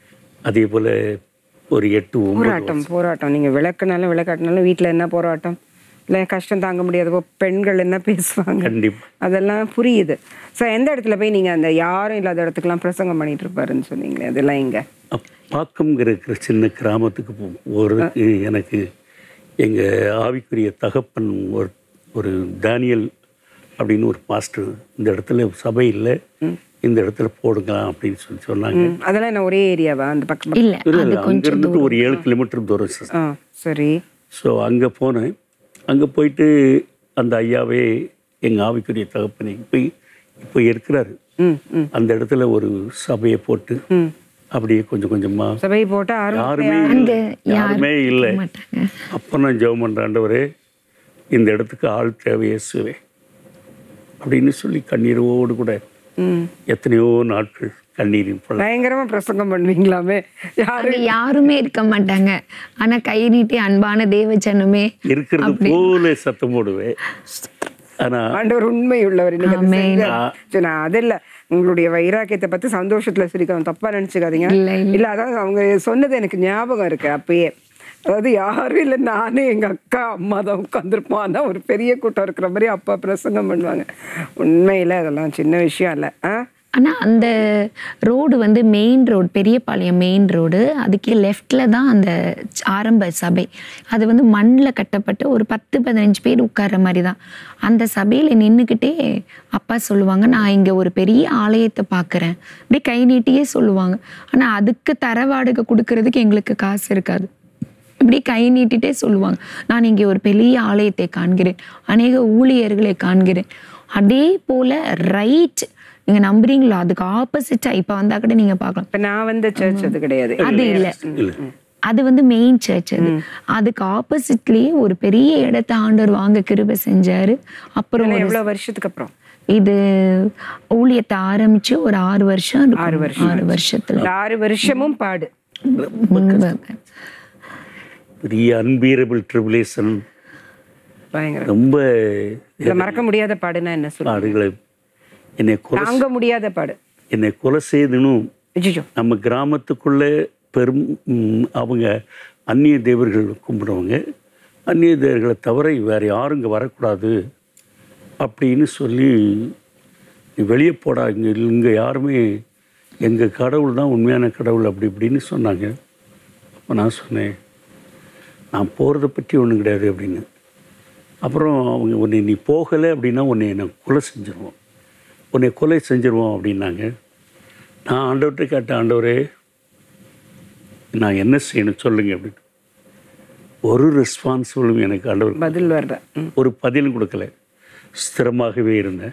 அதே போல ஒரு எட்டு ஒன்பது போராட்டம் போராட்டம் நீங்க விளக்குனாலும் விளக்காட்டினாலும் வீட்ல என்ன போராட்டம் இல்லை கஷ்டம் தாங்க முடியாதப்போ பெண்கள் என்ன பேசுவாங்க கண்டிப்பா அதெல்லாம் புரியுது ஸோ எந்த இடத்துல போய் நீங்க அந்த யாரும் இல்லாத இடத்துக்குலாம் பிரசங்கம் பண்ணிட்டு இருப்பாருன்னு சொன்னீங்களே அதெல்லாம் எங்க அப்- பாக்கம்ங்கிற இருக்கிற சின்ன கிராமத்துக்கு போ ஒரு எனக்கு எங்க ஆவிக்குரிய தகப்பன் ஒரு ஒரு தானியல் அப்படின்னு ஒரு பாஸ்டர் இந்த இடத்துல சபை இல்லை இந்த இடத்துல போடுங்களாம் அப்படின்னு சொல்லி சொன்னாங்க ம், அதெல்லாம் என்ன ஒரே ஏரியாவா அந்த பக்கம் இல்ல இல்ல, அது இல்ல, அங்க கொஞ்சம் இருந்துட்டு ஒரு ஏழு கிலோமீட்டர் தூரம் சார் ஆ சரி ஸோ அங்கே போனேன் அங்கே போயிட்டு அந்த ஐயாவே எங்கள் ஆவிக்குரிய தகப்பனை போய் இப்போ இருக்கிறாரு ம் ம் அந்த இடத்துல ஒரு சபையை போட்டு ம் அப்படியே கொஞ்சம் கொஞ்சமாக சபை போட்டா ஆரம்பி யாருமே இல்லை யாருமே இல்லை மாட்டாங்க அப்போ நான் ஜெபம் பண்ணுற ஆண்டவரே இந்த இடத்துக்கு ஆள் தேவை இயேசுவே அப்படின்னு சொல்லி கண்ணீரோடு கூட ம் எத்தனையோ நாட்கள் கண்ணீரின் பழம் பயங்கரமா பிரசங்கம் பண்ணுவீங்களாமே யாரு அங்க யாருமே இருக்க மாட்டாங்க ஆனா கை நீட்டி அன்பான தேவச்சனமே இருக்கிறது போல சத்தம் போடுவேன் ஆனால் ஆண்டவர் உண்மை உள்ளவர் நீங்க அதை செஞ்சா- சரி, நான் அது இல்ல உங்களுடைய வைராக்கியத்தை பத்தி சந்தோஷத்துல சிரிக்கணும் தப்பா நினைச்சுக்காதீங்க இல்ல, இல்ல அதாவது அவங்க சொன்னது எனக்கு ஞாபகம் இருக்கு அப்பயே அதாவது யாரும் இல்லை நானே எங்கள் அக்கா அம்மா தான் உட்காந்துருப்போம் அதான் ஒரு பெரிய கூட்டம் இருக்கிற மாதிரி அப்பா பிரசங்கம் பண்ணுவாங்க உண்மையில் அதெல்லாம் சின்ன விஷயம் இல்லை ஆ ஆனா அந்த ரோடு வந்து main road Periyapalayam main road அதுக்கு லெஃப்ட்ல தான் அந்த ச- ஆரம்ப சபை அது வந்து மண்ணில் கட்டப்பட்ட ஒரு பத்து பதினஞ்சு பேர் உட்கார்ற மாதிரி தான் அந்த சபையில நின்றுக்கிட்டே அப்பா சொல்லுவாங்க நான் இங்க ஒரு பெரிய ஆலயத்தை பார்க்குறேன் இப்படி கை நீட்டியே சொல்லுவாங்க ஆனா அதுக்கு தர வாடகை கொடுக்கறதுக்கு எங்களுக்கு காசு இருக்காது இப்படி கை நீட்டிட்டே சொல்லுவாங்க நான் இங்கே ஒரு பெரிய ஆலயத்தை காண்கிறேன் அநேக ஊழியர்களை காண்கிறேன் அதே போல ரைட் நீங்க நம்புறீங்களா அதுக்கு ஆப்போசிட்டா இப்ப வந்தா கூட நீங்க பார்க்கலாம் இப்போ நான் வந்த சர்ச் அது கிடையாது அது இல்ல இல்லை அது வந்து மெயின் சர்ச் அது அதுக்கு ஆப்போசிட்லயே ஒரு பெரிய இடத்த ஆண்டவர் வாங்க கிருபை செஞ்சாரு அப்புறம் ஒரு- எவ்வளோ வருஷத்துக்கு அப்புறம் இது ஊழியத்தை ஆரம்பிச்சு ஒரு ஆறு வருஷம் இருக்கும். ஆறு வருஷம் ஆறு வருஷத்துல இந்த ஆறு வருஷமும் பாடு ரொம்ப பெரிய அன்பீரபிள் ட்ரிபுலேஷன் பயங்கரம் ரொம்ப இதை மறக்க முடியாத பாடுனா என்ன சொல்ல பாடுகளை என்னை கொலை தாங்க முடியாத பாடு என்னை கொலை செய்துனும் அஜிஜோ நம்ம கிராமத்துக்குள்ளே பெரும் ம், அவங்க அந்நிய தேவர்கள் கும்பிடுவாங்க அந்நிய தேவர்களை தவிர வேறு யாரும் இங்கே வரக்கூடாது அப்படின்னு சொல்லி நீ வெளியே போடா இங்கே இங்கே யாருமே எங்கள் கடவுள் தான் உண்மையான கடவுள் அப்படி இப்படின்னு சொன்னாங்க அப்போ நான் சொன்னேன் நான் போகிறத பற்றி ஒன்றும் கிடையாது அப்படின்னு அப்புறம் அவங்க உன்னை நீ போகலை அப்படின்னா உன்னை என்னை கொலை செஞ்சிருவோம் உன்னை கொலை செஞ்சிருவோம் அப்படின்னாங்க நான் ஆண்டவர்கிட்ட கேட்டேன் ஆண்டவரே நான் என்ன செய்யணும் சொல்லுங்க அப்படின்னு ஒரு ரெஸ்பான்சிபிளும் எனக்கு ஆண்டவர் பதில் வர்ற ம். ஒரு பதிலும் கொடுக்கல ஸ்திரமாகவே இருந்தேன்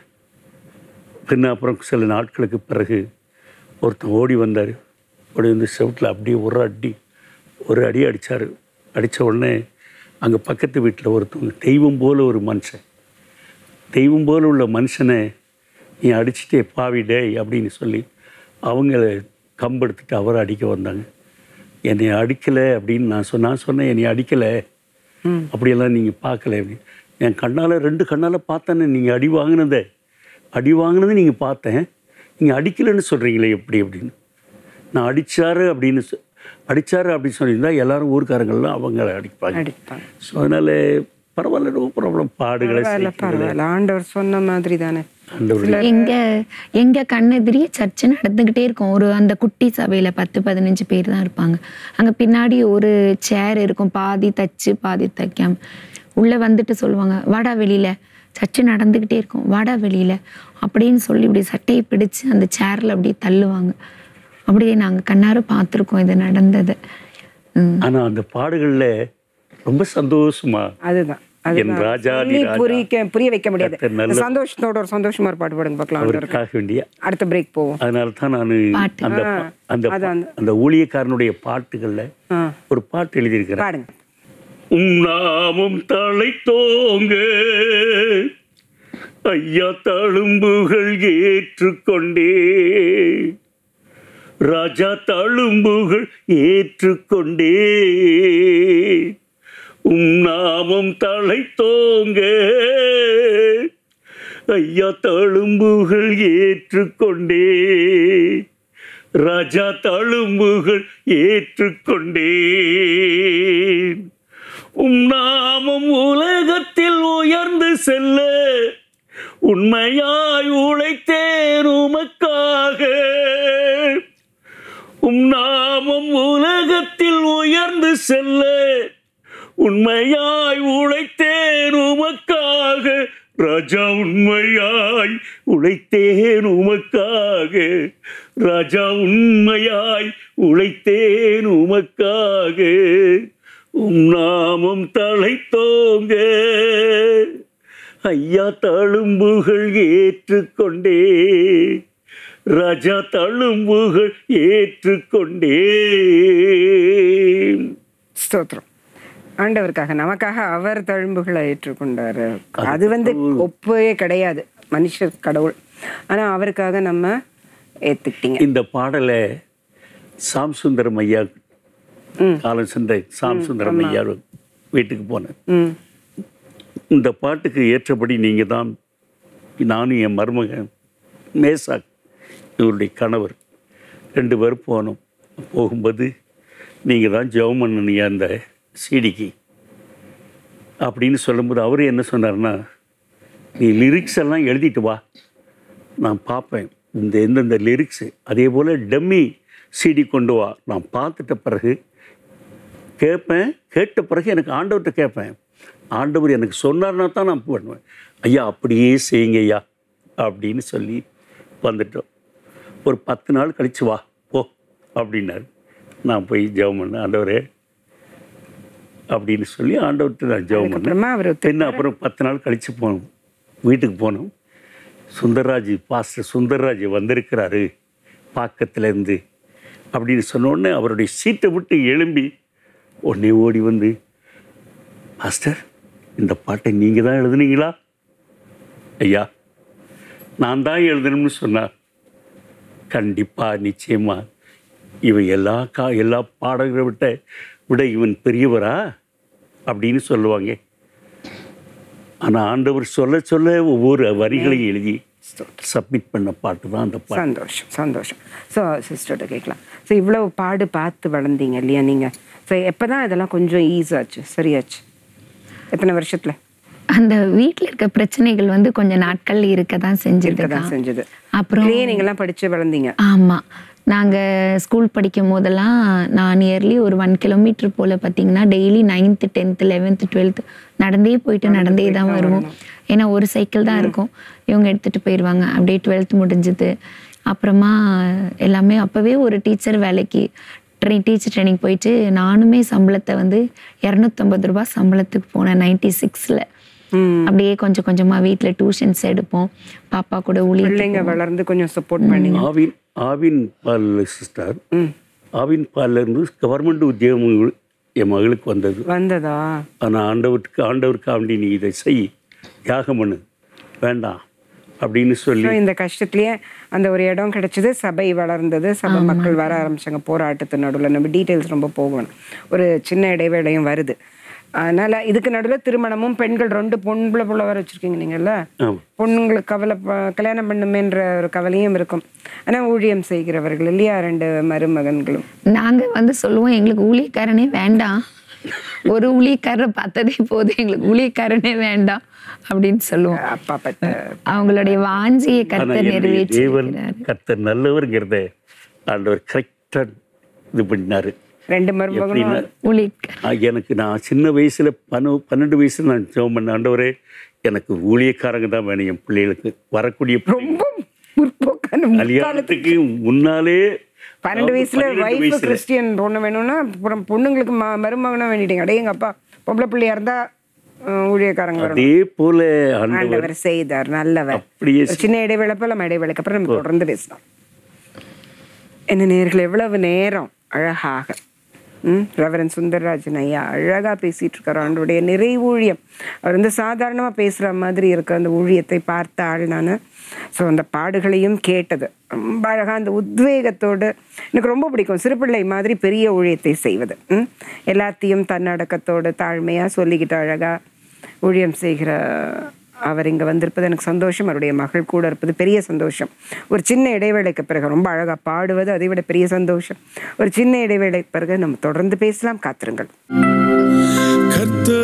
பின்ன அப்புறம் சில நாட்களுக்கு பிறகு ஒருத்தன் ஓடி வந்தார் ஓடி வந்து செவுட்டில் அப்படியே ஒரு அடி ஒரு அடி அடித்தார் அடித்த உடனே அங்கே பக்கத்து வீட்டில் ஒருத்தவங்க தெய்வம் போல ஒரு மனுஷன் தெய்வம் போல உள்ள மனுஷனை நீ அடிச்சிட்டே பாவி டேய் அப்படின்னு சொல்லி அவங்கள கம்பெடுத்துட்டு அவரை அடிக்க வந்தாங்க என்னை அடிக்கலை அப்படின்னு நான் சொன்ன நான் சொன்னேன் என்னை அடிக்கலை அப்படியெல்லாம் நீங்கள் பார்க்கல அப்படின்னு என் கண்ணால் ரெண்டு கண்ணால் பார்த்தேன்னு நீங்கள் அடி வாங்கினதே அடி வாங்கினதை நீங்கள் பார்த்தேன் நீங்கள் அடிக்கலைன்னு சொல்கிறீங்களே எப்படி அப்படின்னு நான் அடித்தாரு அப்படின்னு சொ- அடிச்சாரு அப்படின்னு சொல்லியிருந்தா எல்லாரும் ஊர்க்காரங்கள்லாம் அவங்கள அடிப்பாங்க அடிப்பாங்க ஸோ அதனால் பரவாயில்ல நோ ப்ராப்ளம் பாடுகளை பரவாயில்ல பரவாயில்ல ஆண்டவர் சொன்ன மாதிரி தானே ஆண்டவர் எங்க எங்க கண்ணெதிரியே சர்ச்சு நடந்துகிட்டே இருக்கும் ஒரு அந்த குட்டி சபையில பத்து பதினஞ்சு பேர் தான் இருப்பாங்க அங்க பின்னாடி ஒரு சேர் இருக்கும் பாதி தச்சு பாதி தைக்காம உள்ள வந்துட்டு சொல்லுவாங்க வாடா வெளியில சர்ச்சு நடந்துகிட்டே இருக்கும் வாடா வெளியில அப்படின்னு சொல்லி இப்படி சட்டையை பிடிச்சு அந்த சேர்ல அப்படியே தள்ளுவாங்க அப்படியே நாங்க கண்ணார பார்த்துருக்கோம் இது நடந்தது ம். ஆனால் அந்த பாடுகளில் ரொம்ப சந்தோஷமா அதுதான் என் அதுதான் ராஜாதி சொல்லி ராஜா. புரிய புரிய வைக்க முடியாது கர்த்தர் நல்ல- இந்த சந்தோஷத்தோட ஒரு சந்தோஷமா ஒரு பாட்டு பாடுங்க பார்க்கலாம் ஆண்டவருக்கு. அவருக்காக வேண்டிய அடுத்த பிரேக் போவோம் அதனால தான் நான் பாட்டு. அந்த பா- அந்த அது பா- அந்த- அந்த ஊழியக்காரனுடைய பாட்டுகளில் ஆ ஒரு பாட்டு எழுதியிருக்கிறேன் பாடுங்க உம் நாமும் தலை தோங்க ஐயா தழும்புகள் ஏற்றுக்கொண்டே ராஜா தழும்புகள் ஏற்றுக்கொண்டே உம் நாமம் தலை தோங்க ஐயா தழும்புகள் ஏற்றுக்கொண்டே ராஜா தழும்புகள் ஏற்றுக்கொண்டேன் உம் நாமம் உலகத்தில் உயர்ந்து செல்ல உண்மையாய் உழைத்தேன் உமக்காக உம் நாமம் உலகத்தில் உயர்ந்து செல்ல உண்மையாய் உழைத்தேன் உமக்காக ராஜா உண்மையாய் உழைத்தேன் உமக்காக ராஜா உண்மையாய் உழைத்தேன் உமக்காக உம் நாமம் தலைத்தோங்க ஐயா தழும்புகள் ஏற்றுக்கொண்டே ராஜா தழும்புகள் ஏற்றுக்கொண்டே ஸ்தோத்திரம் ஆண்டவருக்காக நமக்காக அவர் தழும்புகளை ஏற்றுக்கொண்டாரு அது வந்து ஒப்பவே கிடையாது மனுஷ கடவுள் ஆனா அவருக்காக நம்ம ஏத்துக்கிட்டீங்க இந்த பாடலை சாம் சுந்தரம் ஐயா ம். காலம் சென்ற சாம் சுந்தரம் ஐயா வீட்டுக்கு போனேன் ம் இந்த பாட்டுக்கு ஏற்றபடி நீங்கள் தான் நானும் என் மருமகன் மேசாக் இவருடைய கணவர் ரெண்டு பேரும் போனோம் போகும்போது நீங்கள் தான் ஜெபம் பண்ணீங்க அந்த சிடிக்கு அப்படின்னு சொல்லும்போது அவர் என்ன சொன்னார்னா நீ லிரிக்ஸ் எல்லாம் எழுதிட்டு வா நான் பார்ப்பேன் இந்த எந்தெந்த லிரிக்ஸு அதே போல் டம்மி சிடி கொண்டு வா நான் பார்த்துட்ட பிறகு கேட்பேன் கேட்ட பிறகு எனக்கு ஆண்டவர்கிட்ட கேட்பேன் ஆண்டவர் எனக்கு சொன்னார்னா தான் நான் பண்ணுவேன் ஐயா அப்படியே செய்யுங்க ஐயா அப்படின்னு சொல்லி வந்துட்டோம் ஒரு பத்து நாள் கழிச்சு வா போ அப்படின்னாரு நான் போய் ஜெபம் பண்ணேன் ஆண்டவரே அப்படின்னு சொல்லி ஆண்டவர்கிட்ட நான் ஜெபம் பண்ணேன் அப்புறமா அவர் என்ன அப்புறம் பத்து நாள் கழித்து போனோம் வீட்டுக்கு போனோம் சுந்தர்ராஜ் பாஸ்டர் சுந்தர்ராஜ் வந்திருக்கிறாரு பாக்கத்துலேருந்து அப்படின்னு சொன்ன உடனே அவருடைய சீட்டை விட்டு எழும்பி உடனே ஓடி வந்து பாஸ்டர் இந்த பாட்டை நீங்கள் தான் எழுதுனீங்களா ஐயா நான் தான் எழுதணும்னு சொன்னார் கண்டிப்பாக நிச்சயமா இவன் எல்லா கா எல்லா பாடல்களை விட்ட விட இவன் பெரியவரா அப்படின்னு சொல்லுவாங்க ஆனால் ஆண்டவர் சொல்ல சொல்ல ஒவ்வொரு வரிகளையும் எழுதி சப்மிட் பண்ண பாட்டு தான் அந்த பாட்டு சந்தோஷம் சந்தோஷம் ஸோ சிஸ்டர்கிட்ட கேட்கலாம் ஸோ இவ்வளவு பாடு பார்த்து வளர்ந்தீங்க இல்லையா நீங்கள் ஸோ எப்போ தான் இதெல்லாம் கொஞ்சம் ஈஸ் ஆச்சு சரியாச்சு எத்தனை வருஷத்துல அந்த வீட்ல இருக்க பிரச்சனைகள் வந்து கொஞ்ச நாட்கள் இருக்க தான் செஞ்சது தான் செஞ்சது அப்புறம் இதுலயே நீங்கெல்லாம் படிச்சு வளர்ந்தீங்க ஆமா நாங்க ஸ்கூல் படிக்கும் போதெல்லாம் நான் நியர்லி ஒரு ஒன் கிலோமீட்டர் போல பார்த்தீங்கன்னா daily ninth tenth eleventh twelfth நடந்தே போயிட்டு நடந்தே தான் வருவோம் ஏன்னா ஒரு சைக்கிள் தான் இருக்கும் இவங்க எடுத்துட்டு போயிடுவாங்க அப்படியே டுவெல்த் முடிஞ்சது அப்புறமா எல்லாமே அப்போவே ஒரு டீச்சர் வேலைக்கு ட்ரெயின் டீச்சர் ட்ரைனிங் போயிட்டு நானுமே சம்பளத்தை வந்து இரநூத்தம்பது ரூபாய் சம்பளத்துக்கு போனேன் நைன்டி சிக்ஸில் அப்படியே கொஞ்சம் கொஞ்சமாக வீட்டில் டியூஷன்ஸ் எடுப்போம் பாப்பா கூட ஊழியர் பிள்ளைங்க வளர்ந்து கொஞ்சம் சப்போர்ட் பண்ணீங்க ஆவின் ஆவின் பால் சிஸ்டர் ஆவின் பால்ல இருந்து கவர்மெண்ட் உத்தியோகம் என் மகளுக்கு வந்தது வந்ததா ஆனால் ஆண்டவருக்கு ஆண்டவருக்கு ஆண்டி நீ இதை செய் தியாகம் பண்ணு வேண்டாம் அப்படின்னு சொல்லி ஸோ இந்த கஷ்டத்துலயே அந்த ஒரு இடம் கிடைச்சது சபை வளர்ந்தது சபை மக்கள் வர ஆரம்பிச்சாங்க போராட்டத்து நடுவில் நம்ம டீட்டெயில்ஸ் ரொம்ப போகணும் ஒரு சின்ன இடைவேளையும் வருது அதனால இதுக்கு நடுவில் திருமணமும் பெண்கள் ரெண்டு பொண்ணுல புள்ள வர வச்சிருக்கீங்க நீங்கல்ல ஆமாம் பொண்ணுங்களுக்கு கவலை ப- கல்யாணம் பண்ணுமேன்ற ஒரு கவலையும் இருக்கும் ஆனா ஊழியம் செய்கிறவர்கள் இல்லையா ரெண்டு மருமகன்களும் நாங்க வந்து சொல்லுவோம் எங்களுக்கு ஊழியக்காரனே வேண்டாம் ஒரு ஊழியக்காரரை பார்த்ததே போதும் எங்களுக்கு ஊழியக்காரனே வேண்டாம் அப்படின்னு சொல்லுவோம் அப்பா பட்ட அவங்களுடைய வாஞ்சியை ஆனால் கர்த்தர் என்னுடைய நிறைவேற்றி தேவன் கர்த்தர் நல்லவருங்கிறத ஆண்டவர் கரெக்டாக இது பண்ணாரு ரெண்டு மருமகனும் எப்படின்னா ஊழியக்கார ஆ, எனக்கு நான் சின்ன வயசுல பன்னு பன்னெண்டு வயசுல நான் ஜெபம் பண்ண ஆண்டவரே எனக்கு ஊழியக்காரங்க தான் வேணும் என் பிள்ளைகளுக்கு வரக்கூடிய ரொம்ப முற்போக்கான கல்யாணத்துக்கு முன்னாலே பன்னெண்டு அதாவது வயசுல பன்னிரெண்டு வைஃப் வயசுல கிறிஸ்டியன் பொண்ணு வேணும்னா அப்புறம் பொண்ணுங்களுக்கு ம மருமகனா வேண்டிட்டீங்க அடே எங்க அப்பா பொம்பளை பிள்ளையா இருந்தா அஹ், ஊழியக்காரங்க வரணும் அதே போல ஆண்டவர் ஆண்டவர் செய்தார் நல்லவர் அப்படியே ஒரு சின்ன இடைவேளை போல நம்ம இடைவேளைக்கு அப்புறம் நம்ம தொடர்ந்து பேசலாம் என்ன நேர்கள் எவ்வளவு நேரம் அழகாக ம் ரெவரன் சுந்தரராஜன் ஐயா அழகா பேசிட்டு இருக்காரு ஆண்டோடைய நிறை ஊழியம் அவர் வந்து சாதாரணமா பேசுற மாதிரி இருக்க அந்த ஊழியத்தை பார்த்த ஆள் நான் ஸோ அந்த பாடுகளையும் கேட்டது ரொம்ப அழகா அந்த உத்வேகத்தோடு எனக்கு ரொம்ப பிடிக்கும் சிறுபிள்ளை மாதிரி பெரிய ஊழியத்தை செய்வது ம் எல்லாத்தையும் தன்னடக்கத்தோடு தாழ்மையா சொல்லிக்கிட்டு அழகா ஊழியம் செய்கிற அவர் இங்கே வந்திருப்பது எனக்கு சந்தோஷம் அவருடைய மகள் கூட இருப்பது பெரிய சந்தோஷம் ஒரு சின்ன இடைவேளைக்கு பிறகு ரொம்ப அழகாக பாடுவது அதை விட பெரிய சந்தோஷம் ஒரு சின்ன இடைவேளைக்கு பிறகு நம்ம தொடர்ந்து பேசலாம் காத்திருங்கள் கர்த்த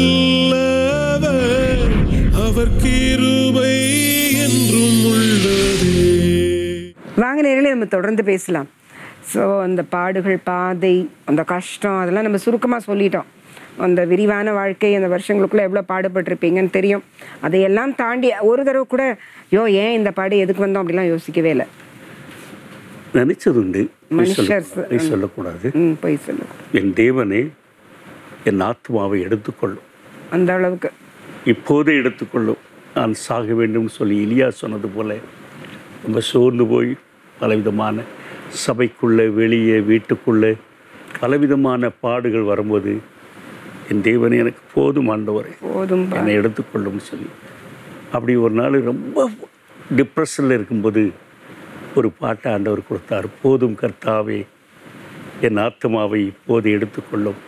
நல்லவர் அவர் கிருபை என்றும் உள்ளதே வாங்க நேரில் நம்ம தொடர்ந்து பேசலாம் ஸோ அந்த பாடுகள் பாதை அந்த கஷ்டம் அதெல்லாம் நம்ம சுருக்கமாக சொல்லிட்டோம் அந்த விரிவான வாழ்க்கை அந்த வருஷங்களுக்குள்ள எவ்வளோ பாடுபட்டிருப்பீங்கன்னு தெரியும் அதையெல்லாம் தாண்டி ஒரு தடவை கூட யோ ஏன் இந்த பாடு எதுக்கு வந்தோம் அப்படிலாம் யோசிக்கவே இல்லை நினைச்சது உண்டு பொய் சொல்ல- மனுஷர் பொய் சொல்லக்கூடாது ம் போய் சொல்லு என் தேவனே என் ஆத்மாவை எடுத்துக்கொள்ளும் அந்த அளவுக்கு இப்போதே எடுத்துக்கொள்ளும் நான் சாக வேண்டும் சொல்லி இலியா சொன்னது போல ரொம்ப சோர்ந்து போய் பலவிதமான சபைக்குள்ளே வெளியே வீட்டுக்குள்ளே பலவிதமான பாடுகள் வரும்போது என் தேவனே எனக்கு போதும் ஆண்டவரே போதும் பா. என்னை எடுத்துக்கொள்ளும்னு சொல்லி அப்படி ஒரு நாள் ரொம்ப டிப்ரெஷனில் இருக்கும்போது ஒரு பாட்டை ஆண்டவர் கொடுத்தார் போதும் கர்த்தாவே என் ஆத்மாவை இப்போது எடுத்துக்கொள்ளும்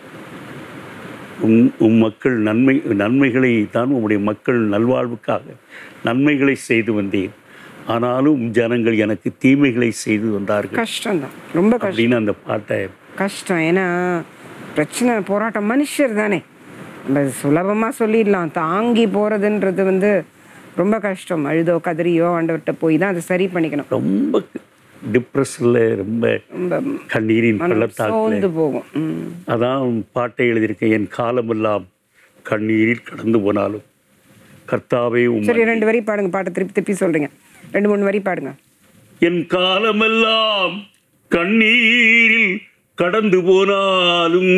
உம் உம் மக்கள் நன்மை நன்மைகளை தான் உம்முடைய மக்கள் நல்வாழ்வுக்காக நன்மைகளை செய்து வந்தேன் ஆனாலும் உம் ஜனங்கள் எனக்கு தீமைகளை செய்து வந்தார்கள் கஷ்டம்தான் ரொம்ப கஷ்டம் அப்படின்னு அந்த பாட்டை கஷ்டம் ஏன்னா பிரச்சனை போராட்டம் மனுஷர் தானே நம்ம சுலபமாக சொல்லிடலாம் தாங்கி போகிறதுன்றது வந்து ரொம்ப கஷ்டம் அழுதோ கதறியோ ஆண்டவர்கிட்ட போய் தான் அதை சரி பண்ணிக்கணும் ரொம்ப டிப்ரெஷனில் ரொம்ப ரொம்ப கண்ணீரின் மனம் பள்ளத்தாக்கில் சோர்ந்து போகும் ம். அதான் பாட்டை எழுதியிருக்கேன் என் காலமெல்லாம் கண்ணீரில் கடந்து போனாலும் கர்த்தாவே உம் சரி ரெண்டு வரி பாடுங்க பாட்டை திருப்பி திருப்பி சொல்றீங்க ரெண்டு மூணு வரி பாடுங்க என் காலமெல்லாம் கண்ணீரில் கடந்து போனாலும்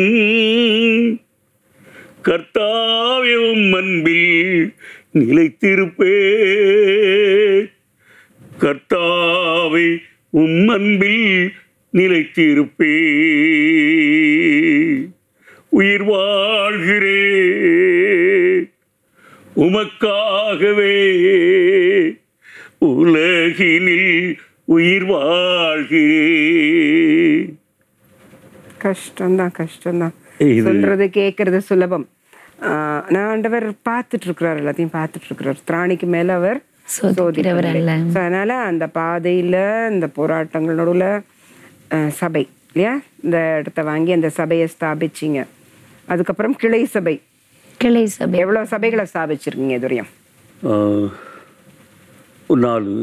கர்த்தாவே உம் அன்பில் நிலைத்திருப்பே கர்த்தாவை உம் அன்பில் நிலைத்திருப்பே உயிர் வாழ்கிறே உமக்காகவே உலகினில் உயிர் வாழ்கிறே கஷ்டம்தான் கஷ்டம்தான் இது- சொல்றது கேட்கறது சுலபம் ஆஹ் நான் ஆண்டவர் பார்த்துட்டு இருக்கிறார் எல்லாத்தையும் பார்த்துட்டு இருக்கிறார் திராணிக்கு மேல அவர் சோதிக்கிறவர் அல்ல. So, அதனால அந்த பாதையில இந்த போராட்டங்கள் நடுவுல ஆஹ் சபை இல்லையா இந்த இடத்த வாங்கி அந்த சபையை ஸ்தாபிச்சிங்க அதுக்கப்புறம் கிளை சபை கிளை சபை எவ்வளவு சபைகளை ஸ்தாபிச்சிருக்கீங்க இதுவரையும் ஆஹ், ஒரு நாலு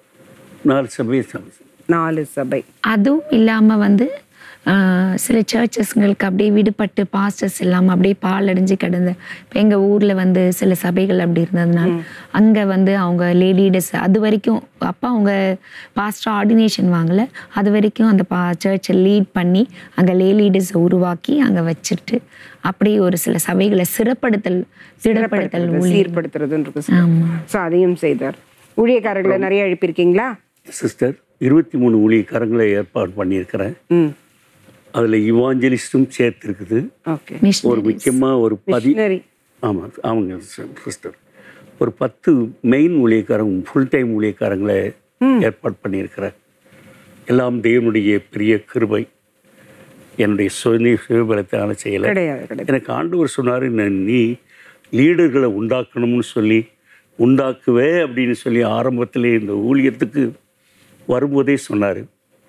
நாலு சமயம் சமைச்சு நாலு சபை அதுவும் இல்லாம வந்து ஆஹ், சில சர்ச்சஸ்ங்களுக்கு அப்படியே விடுபட்டு பாஸ்டர்ஸ் இல்லாம அப்படியே பால் அடைஞ்சு கிடந்த இப்போ எங்க ஊர்ல வந்து சில சபைகள் அப்படி இருந்ததுனால அங்க வந்து அவங்க லேடிடஸ் அது வரைக்கும் அப்பா அவங்க பாஸ்டர் ஆர்டினேஷன் வாங்கல அது வரைக்கும் அந்த பா சர்ச்சை லீட் பண்ணி அங்க லேலீடஸை உருவாக்கி அங்க வச்சுட்டு அப்படியே ஒரு சில சபைகளை சிறப்படுத்தல் திடப்படுத்தல் ஊழியர் சீர்படுத்துறதுன்றது ஆமா ஸோ அதையும் செய்தார் ஊழியக்காரர்களை நிறைய எழுப்பியிருக்கீங்களா சிஸ்டர் இருபத்தி மூணு ஊழியக்காரங்களை ஏற்பாடு பண்ணியிருக்கிறேன் ம் அதில் இவாஞ்சலிஸ்டும் சேர்த்துருக்குது ஓகே ஒரு மிஷினரி முக்கியமாக ஒரு பதி மிஷினரி ஆமாம் அவங்க சிஸ்டர் ஒரு பத்து மெயின் ஊழியக்காரங்க ஃபுல் டைம் ஊழியக்காரங்களை ஏற்பாடு பண்ணியிருக்கிறேன் எல்லாம் தேவனுடைய பெரிய கிருபை என்னுடைய சுய சுயபலத்தான செய்யலை கிடையாது கிடையாது எனக்கு ஆண்டவர் சொன்னார் நீ லீடர்களை உண்டாக்கணும்னு சொல்லி உண்டாக்குவே அப்படின்னு சொல்லி ஆரம்பத்திலே இந்த ஊழியத்துக்கு வரும்போதே சொன்னார்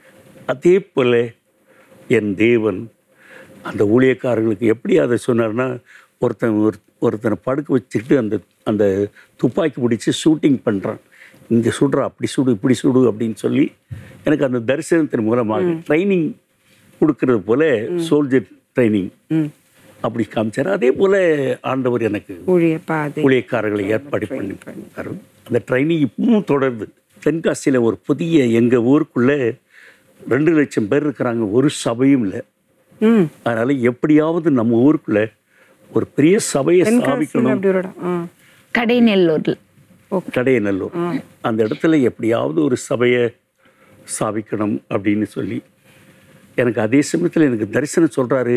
அதே போல் என் தேவன் அந்த ஊழியக்காரர்களுக்கு எப்படி அதை சொன்னார்னா ஒருத்தன் ஒரு ஒருத்தனை படுக்க வச்சுட்டு அந்த அந்த துப்பாக்கி பிடிச்சி ஷூட்டிங் பண்ணுறான் இங்கே சுடுறா அப்படி சுடு இப்படி சுடு அப்படின்னு சொல்லி எனக்கு அந்த தரிசனத்தின் மூலமாக ட்ரைனிஙங் கொடுக்கறது போல சோல்ஜர் ட்ரைனிங் ம் அப்படி காமிச்சார் அதே போல ஆண்டவர் எனக்கு ஊழிய பாதை ஊழியக்காரர்களை ஏற்பாடு பண்ணி பண்ணிட்டாரு அந்த ட்ரைனிங் இப்பவும் தொடருது தென்காசியில் ஒரு புதிய எங்கள் ஊருக்குள்ளே ரெண்டு லட்சம் பேர் இருக்கிறாங்க ஒரு சபையும் இல்லை ம் அதனால் எப்படியாவது நம்ம ஊருக்குள்ள ஒரு பெரிய சபையை ஸ்தாபிக்கணும் அப்படி ஒரு இடம் ஆ கடைநெல்லூர்ல கடையநல்லூர் அந்த இடத்துல எப்படியாவது ஒரு சபையை ஸ்தாபிக்கணும் அப்படின்னு சொல்லி எனக்கு அதே சமயத்தில் எனக்கு தரிசனம் சொல்கிறாரு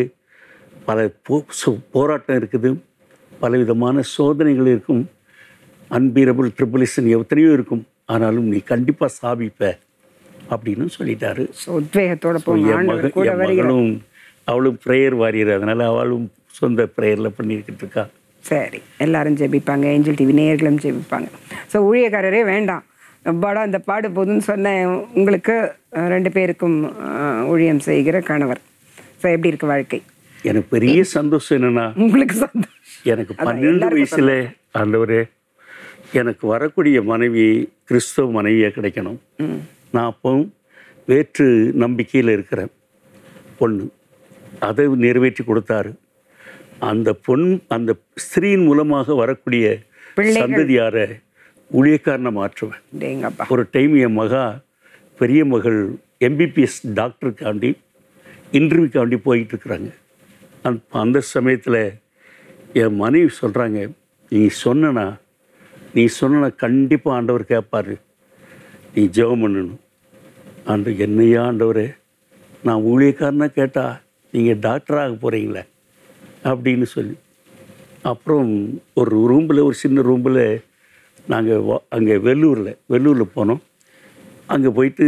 பல போ சோ- போராட்டம் இருக்குது பல விதமான சோதனைகள் இருக்கும் அன்பீரபிள் ட்ரிபிளிசன் எத்தனையோ இருக்கும் ஆனாலும் நீ கண்டிப்பாக ஸ்தாபிப்ப அப்படின்னு சொல்லிட்டாரு ஸோ உத்வேகத்தோட So, போங்க என் மக ஆண்டவர் கூட என் வருகிறார் மகளும் அவளும் ப்ரேயர் வாரியர் அதனால அவளும் சொந்த ப்ரேயரில் பண்ணிக்கிட்டு இருக்கா சரி எல்லாரும் ஜெபிப்பாங்க ஏஞ்சல் டிவி நேயர்களும் ஜெபிப்பாங்க ஸோ ஊழியக்காரரே வேண்டாம் பாடா இந்த பாடு போதுன்னு சொன்ன உங்களுக்கு அஹ், ரெண்டு பேருக்கும் அஹ், ஊழியம் செய்கிற கணவர் ஸோ எப்படி இருக்கு வாழ்க்கை எனக்கு பெரிய சந்தோஷம் என்னன்னா உங்களுக்கு சந்தோஷம் எனக்கு பன்னெண்டு வயசுல ஆண்டவரே எனக்கு வரக்கூடிய மனைவி கிறிஸ்தவ மனைவியாக கிடைக்கணும் நான் அப்பவும் வேற்று நம்பிக்கையில் இருக்கிறேன் பொண்ணு அதை நிறைவேற்றி கொடுத்தாரு அந்த பொன் அந்த ஸ்திரீயின் மூலமாக வரக்கூடிய சந்ததியாரை ஊழியக்காரனை மாற்றுவேன் டேங்கப்பா ஒரு டைம் என் மகா பெரிய மகள் எம்பிபிஎஸ் டாக்டருக்காண்டி இன்டர்வியூக்காண்டி போயிட்டு இருக்கிறாங்க அந்த அந்த சமயத்தில் என் மனைவி சொல்கிறாங்க நீ சொன்னனா நீ சொன்னா கண்டிப்பாக ஆண்டவர் கேட்பாரு நீ ஜெபம் பண்ணணும் ஆண்டு என்னையா ஆண்டவரே நான் ஊழியக்காரனா கேட்டா நீங்கள் டாக்டராக போகிறீங்களே அப்படின்னு சொல்லி அப்புறம் ஒரு ரூமில் ஒரு சின்ன ரூமில் நாங்கள் அங்கே வெள்ளூரில் வெள்ளூரில் போனோம் அங்கே போயிட்டு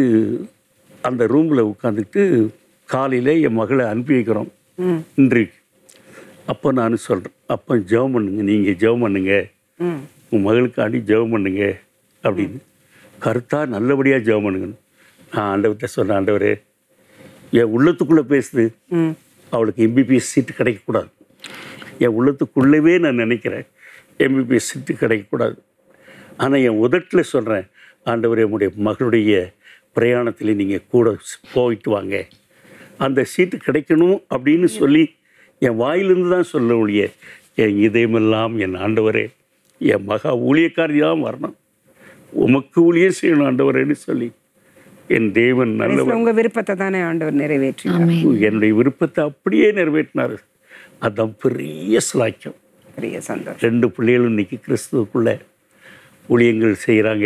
அந்த ரூமில் உட்காந்துட்டு காலையில் என் மகளை அனுப்பி வைக்கிறோம் ம் இன்றைக்கு அப்போ நான் சொல்கிறேன் அப்போ ஜெபம் பண்ணுங்க நீங்கள் ஜெபம் பண்ணுங்க ம் உன் மகளுக்காண்டி ஜெபம் பண்ணுங்க அப்படின்னு கருத்தாக நல்லபடியாக ஜெபம் பண்ணுங்கன்னு நான் ஆண்டவர்கிட்ட சொன்னேன் ஆண்டவரே என் உள்ளத்துக்குள்ளே பேசுது ம் அவளுக்கு எம்பிபிஎஸ் சீட்டு கிடைக்கக்கூடாது என் உள்ளத்துக்குள்ளவே நான் நினைக்கிறேன் எம்பிபிஎஸ் சீட்டு கிடைக்கக்கூடாது ஆனால் என் உதட்டில் சொல்கிறேன் ஆண்டவர் என்னுடைய மகளுடைய பிரயாணத்தில் நீங்கள் கூட போயிட்டு வாங்க அந்த சீட்டு கிடைக்கணும் அப்படின்னு சொல்லி என் வாயிலிருந்து தான் சொல்ல ஒழிய என் இதயமெல்லாம் என் ஆண்டவரே என் மகா ஊழியக்காரி தான் வரணும் உமக்கு ஊழியம் செய்யணும் ஆண்டவரேன்னு சொல்லி என் தேவன் நல்லவர் கடைசியில உங்க விருப்பத்தை தானே ஆண்டவர் நிறைவேற்றி ஆமென் என்னுடைய விருப்பத்தை அப்படியே நிறைவேற்றினார் அதான் பெரிய சிலாக்கியம் பெரிய சந்தோஷம் ரெண்டு பிள்ளைகளும் இன்னைக்கு கிறிஸ்துவுக்குள்ள ஊழியங்கள் செய்கிறாங்க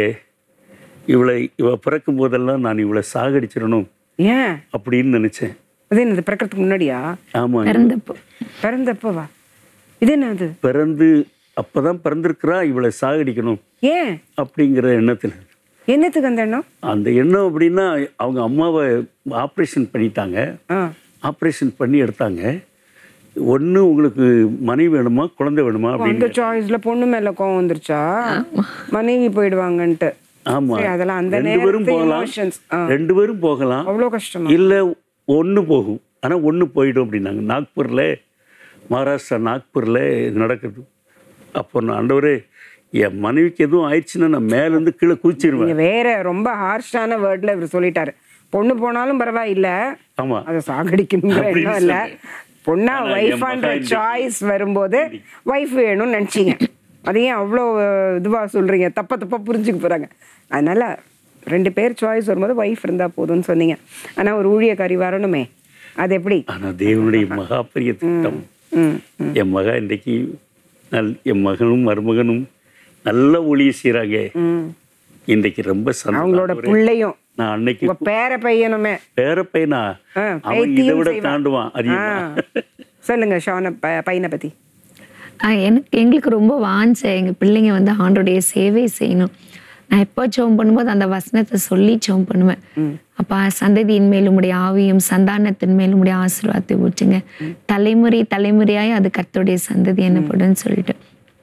இவளை இவ பிறக்கும் போதெல்லாம் நான் இவளை சாகடிச்சிடணும் ஏன் அப்படின்னு நினச்சேன் அது என்னது பிறக்கிறதுக்கு முன்னாடியா ஆமாம் பிறந்தப்போ பிறந்தப்பவா இது என்னது பிறந்து அப்போ தான் பிறந்திருக்கிறா இவளை சாகடிக்கணும் ஏன் அப்படிங்கிற எண்ணத்தில் என்னத்துக்கு அந்த எண்ணம் அந்த எண்ணம் அப்படின்னா அவங்க அம்மாவை ஆப்ரேஷன் பண்ணிட்டாங்க ஆ ஆப்ரேஷன் பண்ணி எடுத்தாங்க ஒன்று உங்களுக்கு மனைவி வேணுமா குழந்தை வேணுமா அப்படின்னு அந்த சாய்ஸ்ல பொண்ணு மேல கோவம் வந்துருச்சா மனைவி போயிடுவாங்கன்ட்டு ஆமா சரி, அதெல்லாம் அந்த ரெண்டு பேரும் நேரத்து போகலாம் emotions. ஆ. ரெண்டு பேரும் போகலாம் அவ்வளோ கஷ்டமா இல்லை ஒன்று போகும் ஆனால் ஒன்று போயிடும் அப்படின்னாங்க நாக்பூரில் மகாராஷ்டிரா நாக்பூரில் இது நடக்குது அப்போ நான் ஆண்டவரே என் மனைவிக்கு எதுவும் ஆயிடுச்சுன்னா நான் மேலேருந்து கீழே குதிச்சிருவேன் நீங்க வேற ரொம்ப ஹார்ஷான வேர்ட்ல இவர் சொல்லிட்டாரு பொண்ணு போனாலும் பரவாயில்ல ஆமாம் அதை சாகடிக்கணுங்கிற அப்படின்னு எண்ணம் இல்ல பொண்ணா ஆனா என் ஒய்ஃபான்ற மகன் இன்னைக்கு- சாய்ஸ் வரும்போது ஒய்ஃப் வேணும்னு நினைச்சீங்க அது ஏன் அவ்வளோ இதுவா சொல்றீங்க தப்பா தப்பா புரிஞ்சுக்க போறாங்க அதனால ரெண்டு பேர் சாய்ஸ் வரும்போது ஒய்ஃப் இருந்தா போதும்னு சொன்னீங்க ஆனா ஒரு ஊழியக்காரி வரணுமே அது எப்படி ஆனால் தேவனுடைய மகா பெரிய திட்டம் ம் என் மகன் இன்றைக்கு நல் என் மகனும் மருமகனும் நல்ல ஒளியை செய்கிறாங்க ம் இன்றைக்கு ரொம்ப அவங்களோட சந்தோஷம் பிள்ளையும் நான் அன்னைக்கு உங்க பேர பையனுமே பேர பையனா ஆ, அவன் இதை பேத்தியும் விட செய்வான். தாண்டுவான் ஆ. அதிகமா சொல்லுங்க ஷான ப- பையனை பத்தி ஆ, எனக்கு எங்களுக்கு ரொம்ப வாஞ்ச எங்கள் பிள்ளைங்க வந்து ஆண்டோடைய சேவை செய்யணும் நான் எப்போ ஜெபம் பண்ணும்போது அந்த வசனத்தை சொல்லி ஜெபம் பண்ணுவேன் அப்பா சந்ததியின் மேல் உம்முடைய ஆவியும் சந்தானத்தின் மேல் உம்முடைய ஆசீர்வாதத்தை ஊற்றுங்க தலைமுறை தலைமுறையாய் அது கர்த்தருடைய சந்ததி என்னப்படும்னு சொல்லிட்டு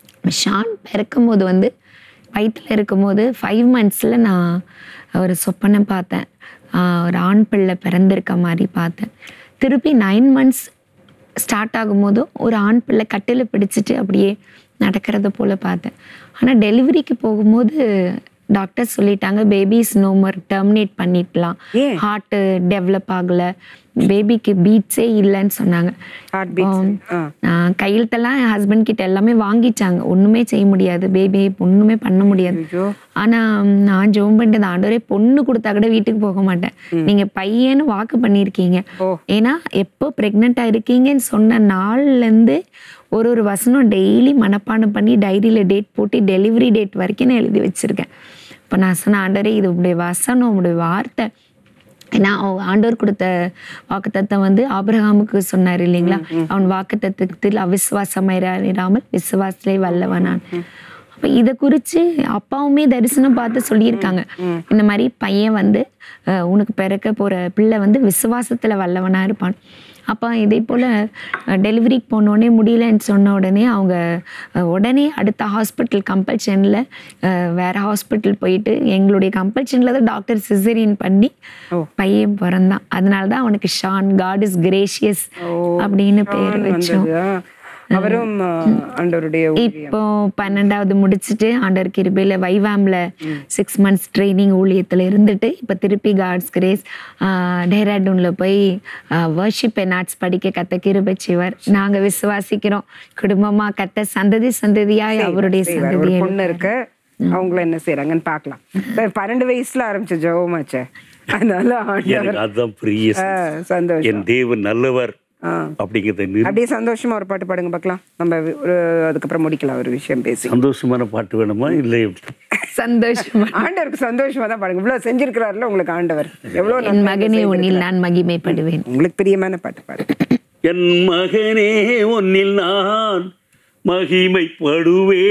ஷான் பிறக்கும் போது வந்து வயிற்றில் இருக்கும்போது ஃபைவ் மந்த்ஸில் நான் ஒரு சொப்பனை பார்த்தேன் ஆஹ் ஒரு ஆண் பிள்ளை பிறந்திருக்க மாதிரி பார்த்தேன் திருப்பி நைன் மந்த்ஸ் ஸ்டார்ட் ஆகும்போதும் ஒரு ஆண் பிள்ளை கட்டில் பிடிச்சிட்டு அப்படியே நடக்கிறத போல பார்த்தேன் ஆனால் டெலிவரிக்கு போகும்போது டாக்டர் சொல்லிட்டாங்க பேபிஸ் நோமர் டெர்மினேட் பண்ணிடலாம் ஏன்? ஹார்ட் டெவலப் ஆகலை பேபிக்கு பீட்ஸே இல்லைன்னு சொன்னாங்க ஹார்ட் பீட்ஸ் ஆ நான் கையெழுத்தெல்லாம் என் ஹஸ்பண்ட் கிட்ட எல்லாமே வாங்கிட்டாங்க ஒண்ணுமே செய்ய முடியாது பேபி ஒண்ணுமே பண்ண முடியாது ஐயோ. ஆனா ஆனா நான் ஜோம் பண்ணிட்டு ஆண்டவரே பொண்ணு கொடுத்தா கூட வீட்டுக்கு போக மாட்டேன் நீங்க பையன்னு வாக்கு பண்ணியிருக்கீங்க ஓ. ஏன்னா எப்போ பிரெக்னெண்டா இருக்கீங்கன்னு சொன்ன நாள்ல இருந்து ஒரு ஒரு வசனம் டெய்லி மனப்பாடம் பண்ணி டைரியில டேட் போட்டு டெலிவரி டேட் வரைக்கும் நான் எழுதி வச்சிருக்கேன் இப்போ நான் சொன்ன ஆண்டவரே இது உங்களுடைய வசனம் உங்களுடைய வார்த்தை ஏன்னா அவ- ஆண்டவர் கொடுத்த வாக்குத்தத்தம் வந்து ஆபிரகாமுக்கு சொன்னார் இல்லைங்களா அவன் வாக்குத்தத்தத்தில் அவிசுவாசமாயிராமல் விசுவாசத்திலே வல்லவனான் அப்ப இதை குறித்து அப்பாவுமே தரிசனம் பார்த்து சொல்லியிருக்காங்க இந்த மாதிரி பையன் வந்து அஹ், உனக்கு பிறக்க போற பிள்ளை வந்து விசுவாசத்துல வல்லவனா இருப்பான் அப்போ இதே போல் டெலிவரிக்கு போனோடனே முடியலன்னு சொன்ன உடனே அவங்க அஹ், உடனே அடுத்த ஹாஸ்பிட்டல் கம்பல்ஷனில் வேற ஹாஸ்பிட்டல் போயிட்டு எங்களுடைய கம்பல்ஷனில் தான் டாக்டர் சிசரியன் பண்ணி பையன் பிறந்தான் அதனால தான் அவனுக்கு ஷான் காட் இஸ் கிரேஷியஸ் அப்படின்னு பேர் ஆண் வச்சோம் வந்தது ஆ. அவரும் ஆ, ஆண்டவருடைய ஊழியம். இப்போ பன்னெண்டாவது முடிச்சுட்டு ஆண்டவர் கிருபையில வைவாம்ல சிக்ஸ் மந்த்ஸ் ட்ரைனிங் ஊழியத்துல இருந்துட்டு இப்போ திருப்பி காட்ஸ் கிரேஸ் டேராடூன்ல போய் வர்ஷிப் அண்ட் ஆர்ட்ஸ் படிக்க கத்த கிருபை செய்வார் நாங்க விசுவாசிக்கிறோம் குடும்பமா கத்த சந்ததி சந்ததியாய் அவருடைய செய்வார். ஒரு சந்ததியை பொண்ணு இருக்கு அவங்கள என்ன செய்றாங்கன்னு பார்க்கலாம் இப்ப பன்னெண்டு வயசுல ஆரம்பிச்ச ஜெபமாச்சே அதனால ஆண்டவர் எனக்கு அதுதான் பெரிய ஆ, சந்தோஷம். சந்தோஷம் என் தேவன் நல்லவர் ஆ. அப்படிங்கிறத நிரூ- அப்படியே சந்தோஷமா ஒரு பாட்டு பாடுங்க பார்க்கலாம் நம்ம வி- ஒரு அதுக்கப்புறம் முடிக்கலாம் ஒரு விஷயம் பேசி சந்தோஷமான பாட்டு வேணுமா இல்லை சந்தோஷமா ஆண்டவருக்கு சந்தோஷமா தான் பாடுங்க இவ்வளவு செஞ்சிருக்கிறாருல உங்களுக்கு ஆண்டவர் எவ்வளவு என் நன்மை மகனே உன்னில் நான் மகிமைப்படுவேன் உங்களுக்கு பிரியமான பாட்டு பாடுங்க என் மகனே உன்னில் நான் மகிமைப்படுவே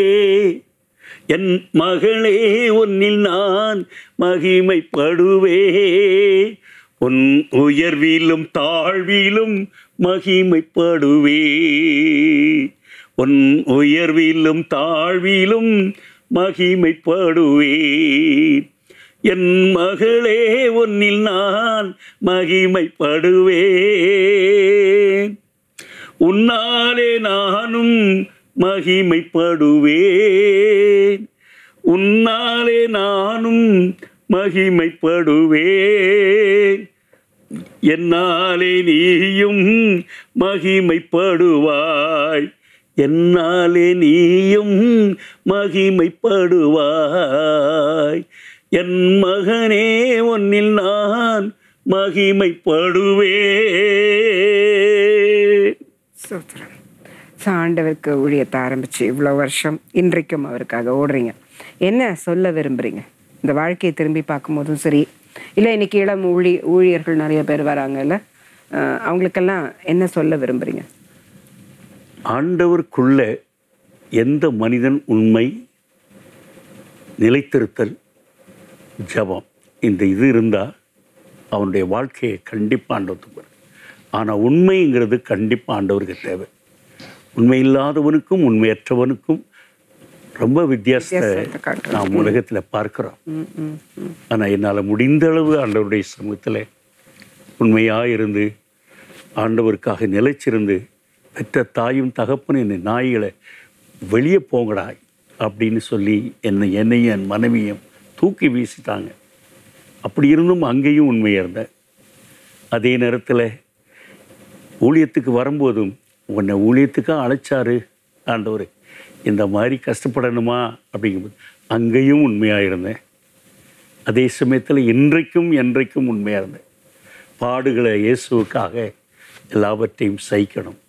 என் மகளே உன்னில் நான் மகிமைப்படுவே உன் உயர்விலும் தாழ்விலும் மகிமைப்படுவே உன் உயர்விலும் தாழ்விலும் மகிமைப்படுவே என் மகளே உன்னில் நான் மகிமைப்படுவேன் உன்னாலே நானும் மகிமைப்படுவேன் உன்னாலே நானும் மகிமைப்படுவேன் என்னாலே நீயும் மகிமைப்படுவாய் என்னாலே நீயும் மகிமைப்படுவாய் என் மகனே உன்னில் நான் மகிமைப்படுவேன் சூத்திரம் ஸோ ஆண்டவருக்கு ஊழியத்தை ஆரம்பிச்சு இவ்வளோ வருஷம் இன்றைக்கும் அவருக்காக ஓடுறீங்க என்ன சொல்ல விரும்புறீங்க இந்த வாழ்க்கையை திரும்பி பார்க்கும்போதும் சரி இல்லை இன்னைக்கு இளம் ஊழி ஊழியர்கள் நிறைய பேர் வராங்கல்ல அஹ் அவங்களுக்கெல்லாம் என்ன சொல்ல விரும்புறீங்க ஆண்டவருக்குள்ள எந்த மனிதன் உண்மை நிலைத்திருத்தல் ஜெபம் இந்த இது இருந்தால் அவனுடைய வாழ்க்கையை கண்டிப்பாக ஆண்டவத்துக்கு ஆனால் உண்மைங்கிறது கண்டிப்பாக ஆண்டவருக்கு தேவை உண்மை இல்லாதவனுக்கும் உண்மையற்றவனுக்கும் ரொம்ப வித்தியாசத்தை வித்தியாசத்தை காட்டுறது. நாம் உலகத்தில் பார்க்கிறோம் ஆனால் என்னால் முடிந்த அளவு ஆண்டவருடைய சமூகத்தில் உண்மையாக இருந்து ஆண்டவருக்காக நிலைச்சிருந்து பெற்ற தாயும் தகப்பனும் என்னை நாய்களை வெளியே போங்கடா அப்படின்னு சொல்லி என்னை என்னையும் என் மனைவியும் தூக்கி வீசிட்டாங்க அப்படி இருந்தும் அங்கேயும் உண்மையாக இருந்தேன் அதே நேரத்தில் ஊழியத்துக்கு வரும்போதும் உன்னை ஊழியத்துக்காக அழைச்சாரு ஆண்டவர் இந்த மாதிரி கஷ்டப்படணுமா அப்படிங்கும்போது அங்கேயும் உண்மையாக இருந்தேன் அதே சமயத்தில் இன்றைக்கும் என்றைக்கும் உண்மையாக இருந்தேன் பாடுகளை இயேசுவுக்காக எல்லாவற்றையும் சகிக்கணும்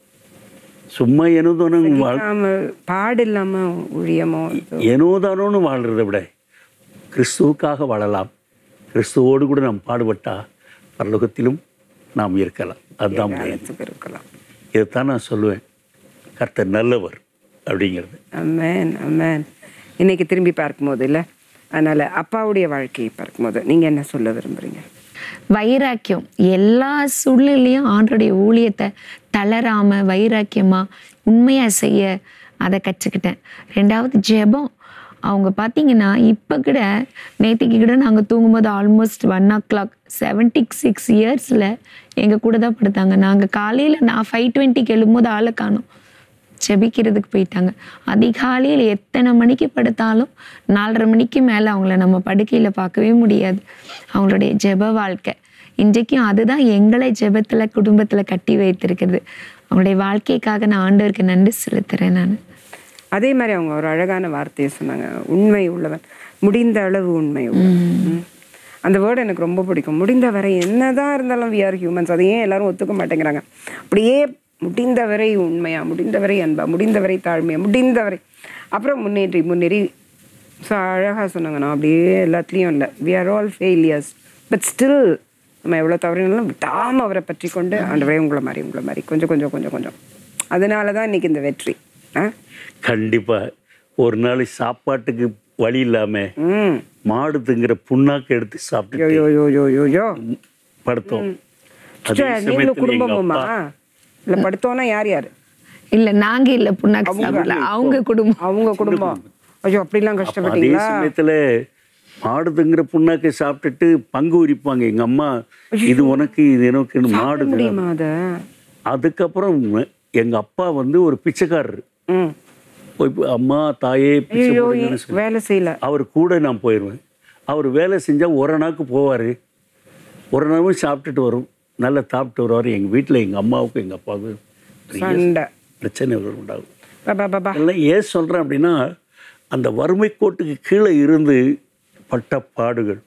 சும்மா எனதோனும் வாழ் நாம பாடு இல்லாம ஊழியமோ இது ஏனோதானோன்னு வாழ்கிறத விட கிறிஸ்துவுக்காக வாழலாம் கிறிஸ்துவோடு கூட நாம் பாடுபட்டா பரலோகத்திலும் நாம் இருக்கலாம் அதுதான் பயன் காலத்துக்கு இருக்கலாம் இதைத்தான் நான் சொல்லுவேன் கர்த்தர் நல்லவர் அப்படிங்கிறது அமேன் அமேன் இன்னைக்கு திரும்பி பார்க்கும்போது இல்லை அதனால அப்பாவுடைய வாழ்க்கையை பார்க்கும்போது நீங்க என்ன சொல்ல விரும்புறீங்க வைராக்கியம் எல்லா சூழ்நிலையும் ஆண்டோடைய ஊழியத்தை தளராம வைராக்கியமா உண்மையா செய்ய அதை கற்றுக்கிட்டேன் ரெண்டாவது ஜெபம் அவங்க பார்த்தீங்கன்னா இப்போ கூட நேற்றுக்கு கூட நாங்கள் தூங்கும்போது almost one o'clock seventy six இயர்ஸில் எங்கள் கூட தான் படுத்தாங்க நாங்கள் காலையில் நான் ஃபைவ் டுவெண்ட்டிக்கு எழும்போது ஆளை காணோம் ஜெபிக்கிறதுக்கு போயிட்டாங்க அதிகாலையில் எத்தனை மணிக்கு படுத்தாலும் நாலரை மணிக்கு மேலே அவங்கள நம்ம படுக்கையில் பார்க்கவே முடியாது அவங்களுடைய ஜெப வாழ்க்கை இன்றைக்கும் அதுதான் எங்களை ஜெபத்தில் குடும்பத்தில் கட்டி வைத்திருக்கிறது அவங்களுடைய வாழ்க்கைக்காக நான் ஆண்டவருக்கு நன்றி செலுத்துறேன் நான் அதே மாதிரி அவங்க ஒரு அழகான வார்த்தையை சொன்னாங்க உண்மை உள்ளவன் முடிந்த அளவு உண்மை உள்ளவன் ம். அந்த வேர்டு எனக்கு ரொம்ப பிடிக்கும் முடிந்த வரை என்னதான் இருந்தாலும் வி ஆர் ஹியூமன்ஸ் அதை ஏன் எல்லாரும் ஒத்துக்க மாட்டேங்கிறாங்க அப்படியே முடிந்தவரை உண்மையா முடிந்தவரை அன்பா முடிந்தவரை தாழ்மையா முடிந்தவரை அப்புறம் முன்னேறி முன்னேறி ஸோ அழகாக சொன்னாங்க நான் அப்படியே எல்லாத்துலேயும் இல்லை we are all failures but still நம்ம எவ்வளோ தவறினாலும் விடாமல் அவரை பற்றி கொண்டு ஆண்டவரே உங்களை மாதிரி உங்களை மாதிரி கொஞ்சம் கொஞ்சம் கொஞ்சம் கொஞ்சம் அதனால தான் இன்னைக்கு இந்த வெற்றி ஆ கண்டிப்பாக ஒரு நாள் சாப்பாட்டுக்கு வழி இல்லாமல் ம் மாடு திங்கிற புண்ணாக்கு எடுத்து சாப்பிட்டு யோ யோ யோ யோ யோ படுத்தோம் அதே சிஸ்டர், நீங்களும் சமயத்தில் எங்கள் குடும்பமுமா அப்பா இல்ல படுத்தோன்னா யார் யார் இல்லை நாங்கள் இல்லை புண்ணாக்கு சாப்பிடல அவங்க குடும்பம் அவங்க குடும்பம் ஐயோ அப்படிலாம் அதே கஷ்டப்பட்டீங்களா சமயத்துல மாடு திங்கிற புண்ணாக்கை சாப்பிட்டுட்டு பங்கு உரிப்பாங்க எங்க அம்மா இது உனக்கு இது எனக்குன்னு மாடு திங்க- முடியுமா அத அதுக்கப்புறம் எங்க அப்பா வந்து ஒரு பிச்சைக்காரர் ம் போய் போய், அம்மா தாயே பிச்சை ஐயோ போடுங்கன்னு சொல்லி வேலை செய்யல அவர் கூட நான் போயிடுவேன் அவர் வேலை செஞ்சால் ஒரு நாக்கு போவார் ஒரு நாளும் சாப்பிட்டுட்டு வரும் நல்லா சாப்பிட்டு வருவார் எங்கள் வீட்டில் எங்கள் அம்மாவுக்கும் எங்கள் அப்பாவுக்கும் பெரிய சண்டை பிரச்சனைகள் உண்டாகும் பாபா பாபா எல்லாம் ஏன் சொல்கிறேன் அப்படின்னா அந்த வறுமை கோட்டுக்கு கீழே இருந்து பட்ட பாடுகள்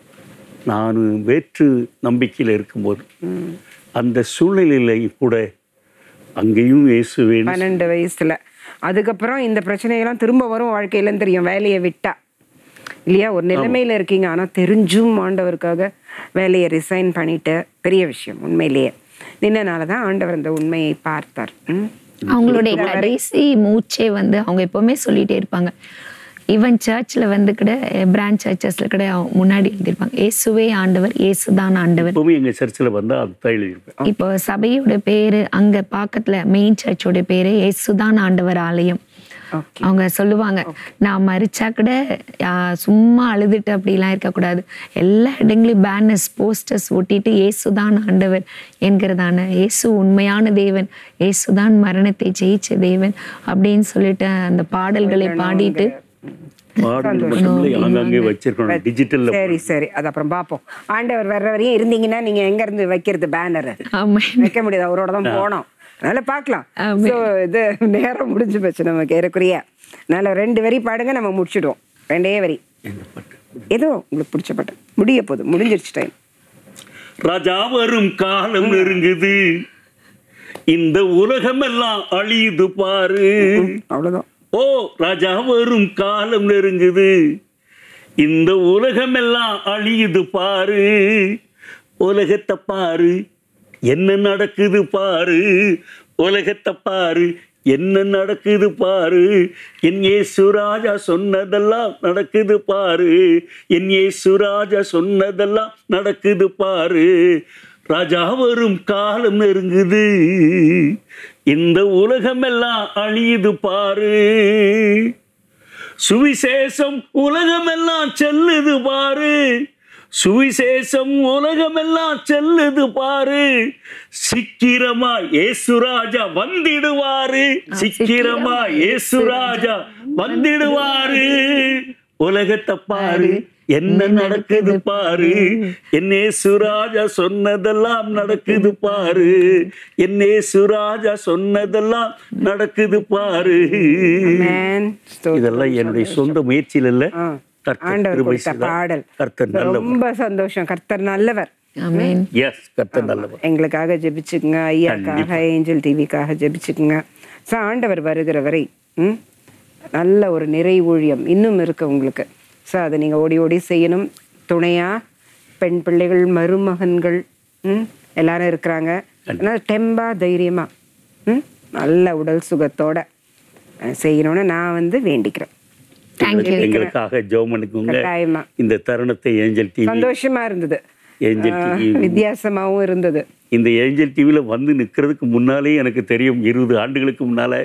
நான் வேற்று நம்பிக்கையில் இருக்கும்போது அந்த சூழ்நிலையில் கூட அங்கேயும் இயேசுவேன் பன்னெண்டு வயசுல அதுக்கப்புறம் இந்த பிரச்சனையெல்லாம் திரும்ப வரும் வாழ்க்கையிலன்னு தெரியும் வேலையை விட்டா இல்லையா ஒரு நிலைமையில இருக்கீங்க ஆனா தெரிஞ்சும் ஆண்டவருக்காக வேலையை ரிசைன் பண்ணிட்டு பெரிய விஷயம் உண்மையிலேயே நின்னனால தான் ஆண்டவர் அந்த உண்மையை பார்த்தார் ம் அவங்களுடைய கடைசி மூச்சே வந்து அவங்க எப்பவுமே சொல்லிட்டே இருப்பாங்க ஈவன் சர்ச்சில் வந்து கூட பிரான்ச் சர்ச்சஸ்ல கூட அவங்க முன்னாடி எழுதியிருப்பாங்க இயேசுவே ஆண்டவர் இயேசுதான் ஆண்டவர் எப்பவுமே எங்கள் சர்ச்சில் வந்தால் அது தான் எழுதியிருப்பேன் இப்போ சபையோட பேரு அங்க பக்கத்துல மெயின் சர்ச்சோட பேரு இயேசுதான் ஆண்டவர் ஆலயம் அவங்க சொல்லுவாங்க நான் மறிச்சா கூட ஆ, சும்மா அழுதுட்டு அப்படிலாம் இருக்கக்கூடாது எல்லா இடங்களையும் பேனர்ஸ் போஸ்டர்ஸ் ஒட்டிட்டு இயேசுதான் ஆண்டவர் என்கிறதான இயேசு உண்மையான தேவன் இயேசுதான் மரணத்தை ஜெயிச்ச தேவன் அப்படின்னு சொல்லிட்டு அந்த பாடல்களை பாடிட்டு பாடல் மட்டும் இல்லை அங்கங்கே வச்சிருக்கணும் டிஜிட்டல்ல சரி சரி அது அப்புறம் பார்ப்போம் ஆண்டவர் வர்ற வரையும் இருந்தீங்கன்னா நீங்க எங்க இருந்து வைக்கிறது பேனர் ஆமா வைக்க முடியாது அவரோட தான் போனோம் அதனால பார்க்கலாம் ஆமென். ஸோ இது நேரம் முடிஞ்சு போச்சு நமக்கு ஏறக்குறைய அதனால ரெண்டு வரி பாடுங்க நம்ம முடிச்சிடுவோம் ரெண்டே வரி என்ன பாட்டு ஏதோ உங்களுக்கு பிடிச்ச பாட்டு முடிய போகுது முடிஞ்சிருச்சு டைம் ராஜா வரும் காலம் நெருங்குது இந்த உலகமெல்லாம் அழியுது பாரு அவ்வளோதான் ஓ ராஜா வரும் காலம் நெருங்குது இந்த உலகமெல்லாம் அழியுது பாரு உலகத்தை பாரு என்ன நடக்குது பாரு உலகத்தை பாரு என்ன நடக்குது பாரு என் ஏசு ராஜா சொன்னதெல்லாம் நடக்குது பாரு என் ஏசு ராஜா சொன்னதெல்லாம் நடக்குது பாரு ராஜா வரும் காலம் நெருங்குது இந்த உலகமெல்லாம் அழியுது பாரு சுவிசேஷம் உலகமெல்லாம் செல்லுது பாரு சுவிசேஷம் உலகமெல்லாம் செல்லுது பாரு சிக்கிரமா ஏசுராஜா வந்திடுவாரு சிக்கிரமா ஏசுராஜா வந்திடுவாரு உலகத்தை பாரு என்ன நடக்குது பாரு என்னே சுராஜா சொன்னதெல்லாம் நடக்குது பாரு என்னே சுராஜா சொன்னதெல்லாம் நடக்குது பாரு மேன் இதெல்லாம் என்னுடைய சொந்த முயற்சியில் இல்ல ஆ. கர்த்தர் ஆண்டவர் கிருபை கொடுத்த செய்தார். பாடல் கர்த்தர் நல்லவர் ரொம்ப சந்தோஷம் கர்த்தர் நல்லவர் ஆமென் எஸ் கர்த்தர் நல்லவர் எங்களுக்காக ஜெபிச்சுக்குங்க ஐயாக்காக ஏஞ்சல் டிவிக்காக ஜெபிச்சுக்குங்க ஸோ ஆண்டவர் வருகிற வரை ம் நல்ல ஒரு நிறை ஊழியம் இன்னும் இருக்கு உங்களுக்கு ஸோ அதை நீங்கள் ஓடி ஓடி செய்யணும் துணையா பெண் பிள்ளைகள் மருமகன்கள் ம் எல்லாரும் இருக்கிறாங்க அதனால் டெம்பா தைரியமா ம் நல்ல உடல் சுகத்தோட அஹ், செய்யணும்னு நான் வந்து வேண்டிக்கிறேன் தேங்க்யூ எங்களுக்காக ஜோமனுக்குங்க கட்டாயமா இந்த தருணத்தை ஏஞ்சல் டிவி சந்தோஷமா இருந்தது ஏஞ்சல் அஹ், டிவி வித்தியாசமாவும் இருந்தது இந்த ஏஞ்சல் டிவியில் வந்து நிற்கிறதுக்கு முன்னாலே எனக்கு தெரியும் இருபது ஆண்டுகளுக்கு முன்னால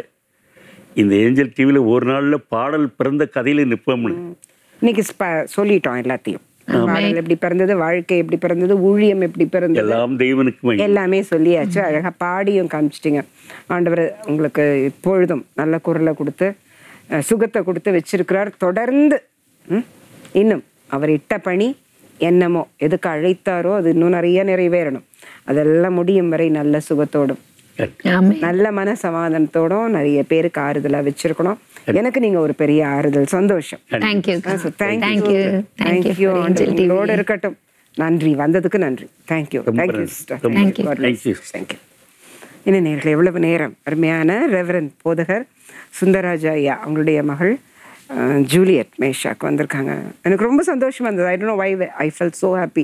இந்த ஏஞ்சல் டிவியில் ஒரு நாளில் பாடல் பிறந்த கதையில் நிற்போம்னு இன்னைக்கு ஸ்ப- சொல்லிட்டோம் எல்லாத்தையும் பாடல் எப்படி பிறந்தது வாழ்க்கை எப்படி பிறந்தது ஊழியம் எப்படி பிறந்தது எல்லாம் தெய்வனுக்கு மகிமை. எல்லாமே சொல்லியாச்சு அழகா பாடியும் காமிச்சிட்டிங்க ஆண்டவர் உங்களுக்கு இப்பொழுதும் நல்ல குரலை கொடுத்து அஹ், சுகத்தை கொடுத்து வச்சிருக்கிறார் தொடர்ந்து ம், இன்னும் அவர் இட்ட பணி என்னமோ எதுக்கு அழைத்தாரோ அது இன்னும் நிறைய நிறைவேறணும் அதெல்லாம் முடியும் வரை நல்ல சுகத்தோடும் ஆமென் நல்ல மன சமாதானத்தோடும் நிறைய பேருக்கு ஆறுதலா வச்சிருக்கணும் எனக்கு நீங்க ஒரு பெரிய ஆறுதல் சந்தோஷம் thank you thank you thank you thank you thank you உங்களோட இருக்கட்டும் நன்றி வந்ததுக்கு நன்றி தேங்க்யூ ரொம்ப தேங்க்யூ நன்றி. சிஸ்டர் ரொம்ப Thank you. Thank you. Thank you என்ன நேர்கள் எவ்வளவு நேரம் அருமையான ரெவரன் போதகர் சுந்தரராஜா ஐயா அவங்களுடைய மகள் அஹ், ஜூலியட் மேஷாக்கு வந்திருக்காங்க எனக்கு ரொம்ப சந்தோஷமா இருந்தது I don't know why I felt so happy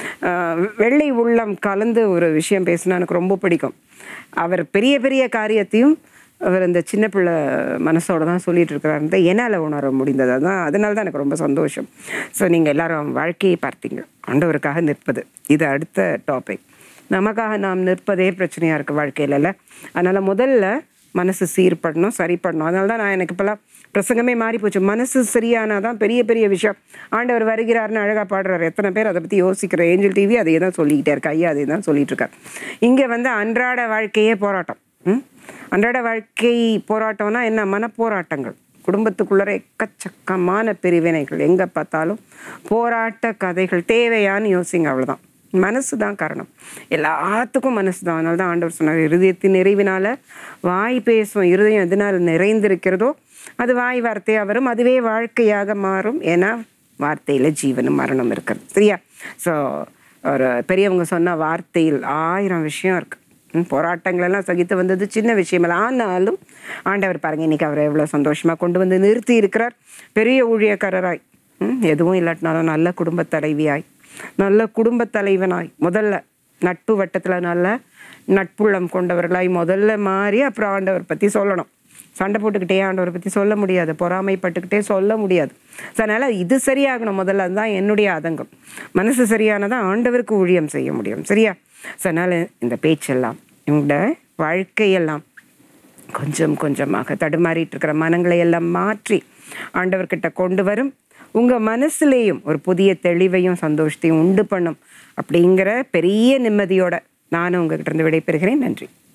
வெள்ளை உள்ளம் கலந்து ஒரு விஷயம் பேசினா எனக்கு ரொம்ப பிடிக்கும் அவர் பெரிய பெரிய காரியத்தையும் அவர் இந்த சின்ன பிள்ளை மனசோட தான் சொல்லிட்டு இருக்கிறாருன்றதை என்னால் உணர முடிந்தது அதான் அதனால தான் எனக்கு ரொம்ப சந்தோஷம் ஸோ நீங்கள் எல்லாரும் வாழ்க்கையை பார்த்தீங்க ஆண்டவருக்காக நிற்பது இது அடுத்த டாபிக் நமக்காக நாம் நிற்பதே பிரச்சனையாக இருக்குது வாழ்க்கையிலல அதனால் முதல்ல மனசு சீர்படணும் சரி பண்ணணும் அதனால தான் நான் எனக்கு இப்போல்லாம் பிரசங்கமே மாறி போச்சு மனசு சரியானா தான் பெரிய பெரிய விஷயம் ஆண்டவர் வருகிறாருன்னு அழகாக பாடுறாரு எத்தனை பேர் அதை பற்றி யோசிக்கிற ஏஞ்சல் டிவி அதே தான் சொல்லிக்கிட்டே இருக்கு ஐயா அதே தான் சொல்லிட்டு இருக்கார் இங்கே வந்து அன்றாட வாழ்க்கையே போராட்டம் ம்? அன்றாட வாழ்க்கை போராட்டம்னா என்ன மனப்போராட்டங்கள் குடும்பத்துக்குள்ளே எக்கச்சக்கமான பிரிவினைகள் எங்கே பார்த்தாலும் போராட்ட கதைகள் தேவையான்னு யோசிங்க அவ்வளவுதான் மனசு தான் காரணம் எல்லாத்துக்கும் மனசு தான் அதனால தான் ஆண்டவர் சொன்னார் இருதயத்தின் நிறைவினால வாய் பேசும் இருதயம் எதனால் நிறைந்திருக்கிறதோ அது வாய் வார்த்தையாக வரும் அதுவே வாழ்க்கையாக மாறும் ஏன்னா வார்த்தையில் ஜீவனும் மரணம் இருக்கிறது சரியா ஸோ ஒரு பெரியவங்க சொன்ன வார்த்தையில் ஆயிரம் விஷயம் இருக்கு ம், போராட்டங்கள் எல்லாம் சகித்து வந்தது சின்ன விஷயமில்ல ஆனாலும் ஆண்டவர் பாருங்க இன்னைக்கு அவரை எவ்வளோ சந்தோஷமா கொண்டு வந்து நிறுத்தி இருக்கிறார் பெரிய ஊழியக்காரராய் ம், எதுவும் இல்லாட்டினாலும் நல்ல குடும்பத் தலைவியாய் நல்ல குடும்பத் தலைவனாய் முதல்ல நட்பு வட்டத்துல நல்ல நட்புள்ளம் கொண்டவர்களாய் முதல்ல மாறி அப்புறம் ஆண்டவர் பத்தி சொல்லணும் சண்டை போட்டுக்கிட்டே ஆண்டவரை பற்றி சொல்ல முடியாது பொறாமைப்பட்டுக்கிட்டே சொல்ல முடியாது ஸோ அதனால் இது சரியாகணும் முதல்ல அதுதான் என்னுடைய ஆதங்கம் மனசு சரியானதான் ஆண்டவருக்கு ஊழியம் செய்ய முடியும் சரியா ஸோ அதனால் இந்த பேச்செல்லாம் இவங்களோட வாழ்க்கையெல்லாம் கொஞ்சம் கொஞ்சமாக தடுமாறிட்டு இருக்கிற மனங்களை எல்லாம் மாற்றி ஆண்டவர்கிட்ட கொண்டு வரும் உங்கள் மனசுலேயும் ஒரு புதிய தெளிவையும் சந்தோஷத்தையும் உண்டு பண்ணும் அப்படிங்கிற பெரிய நிம்மதியோட நானும் உங்ககிட்ட இருந்து விடைபெறுகிறேன் நன்றி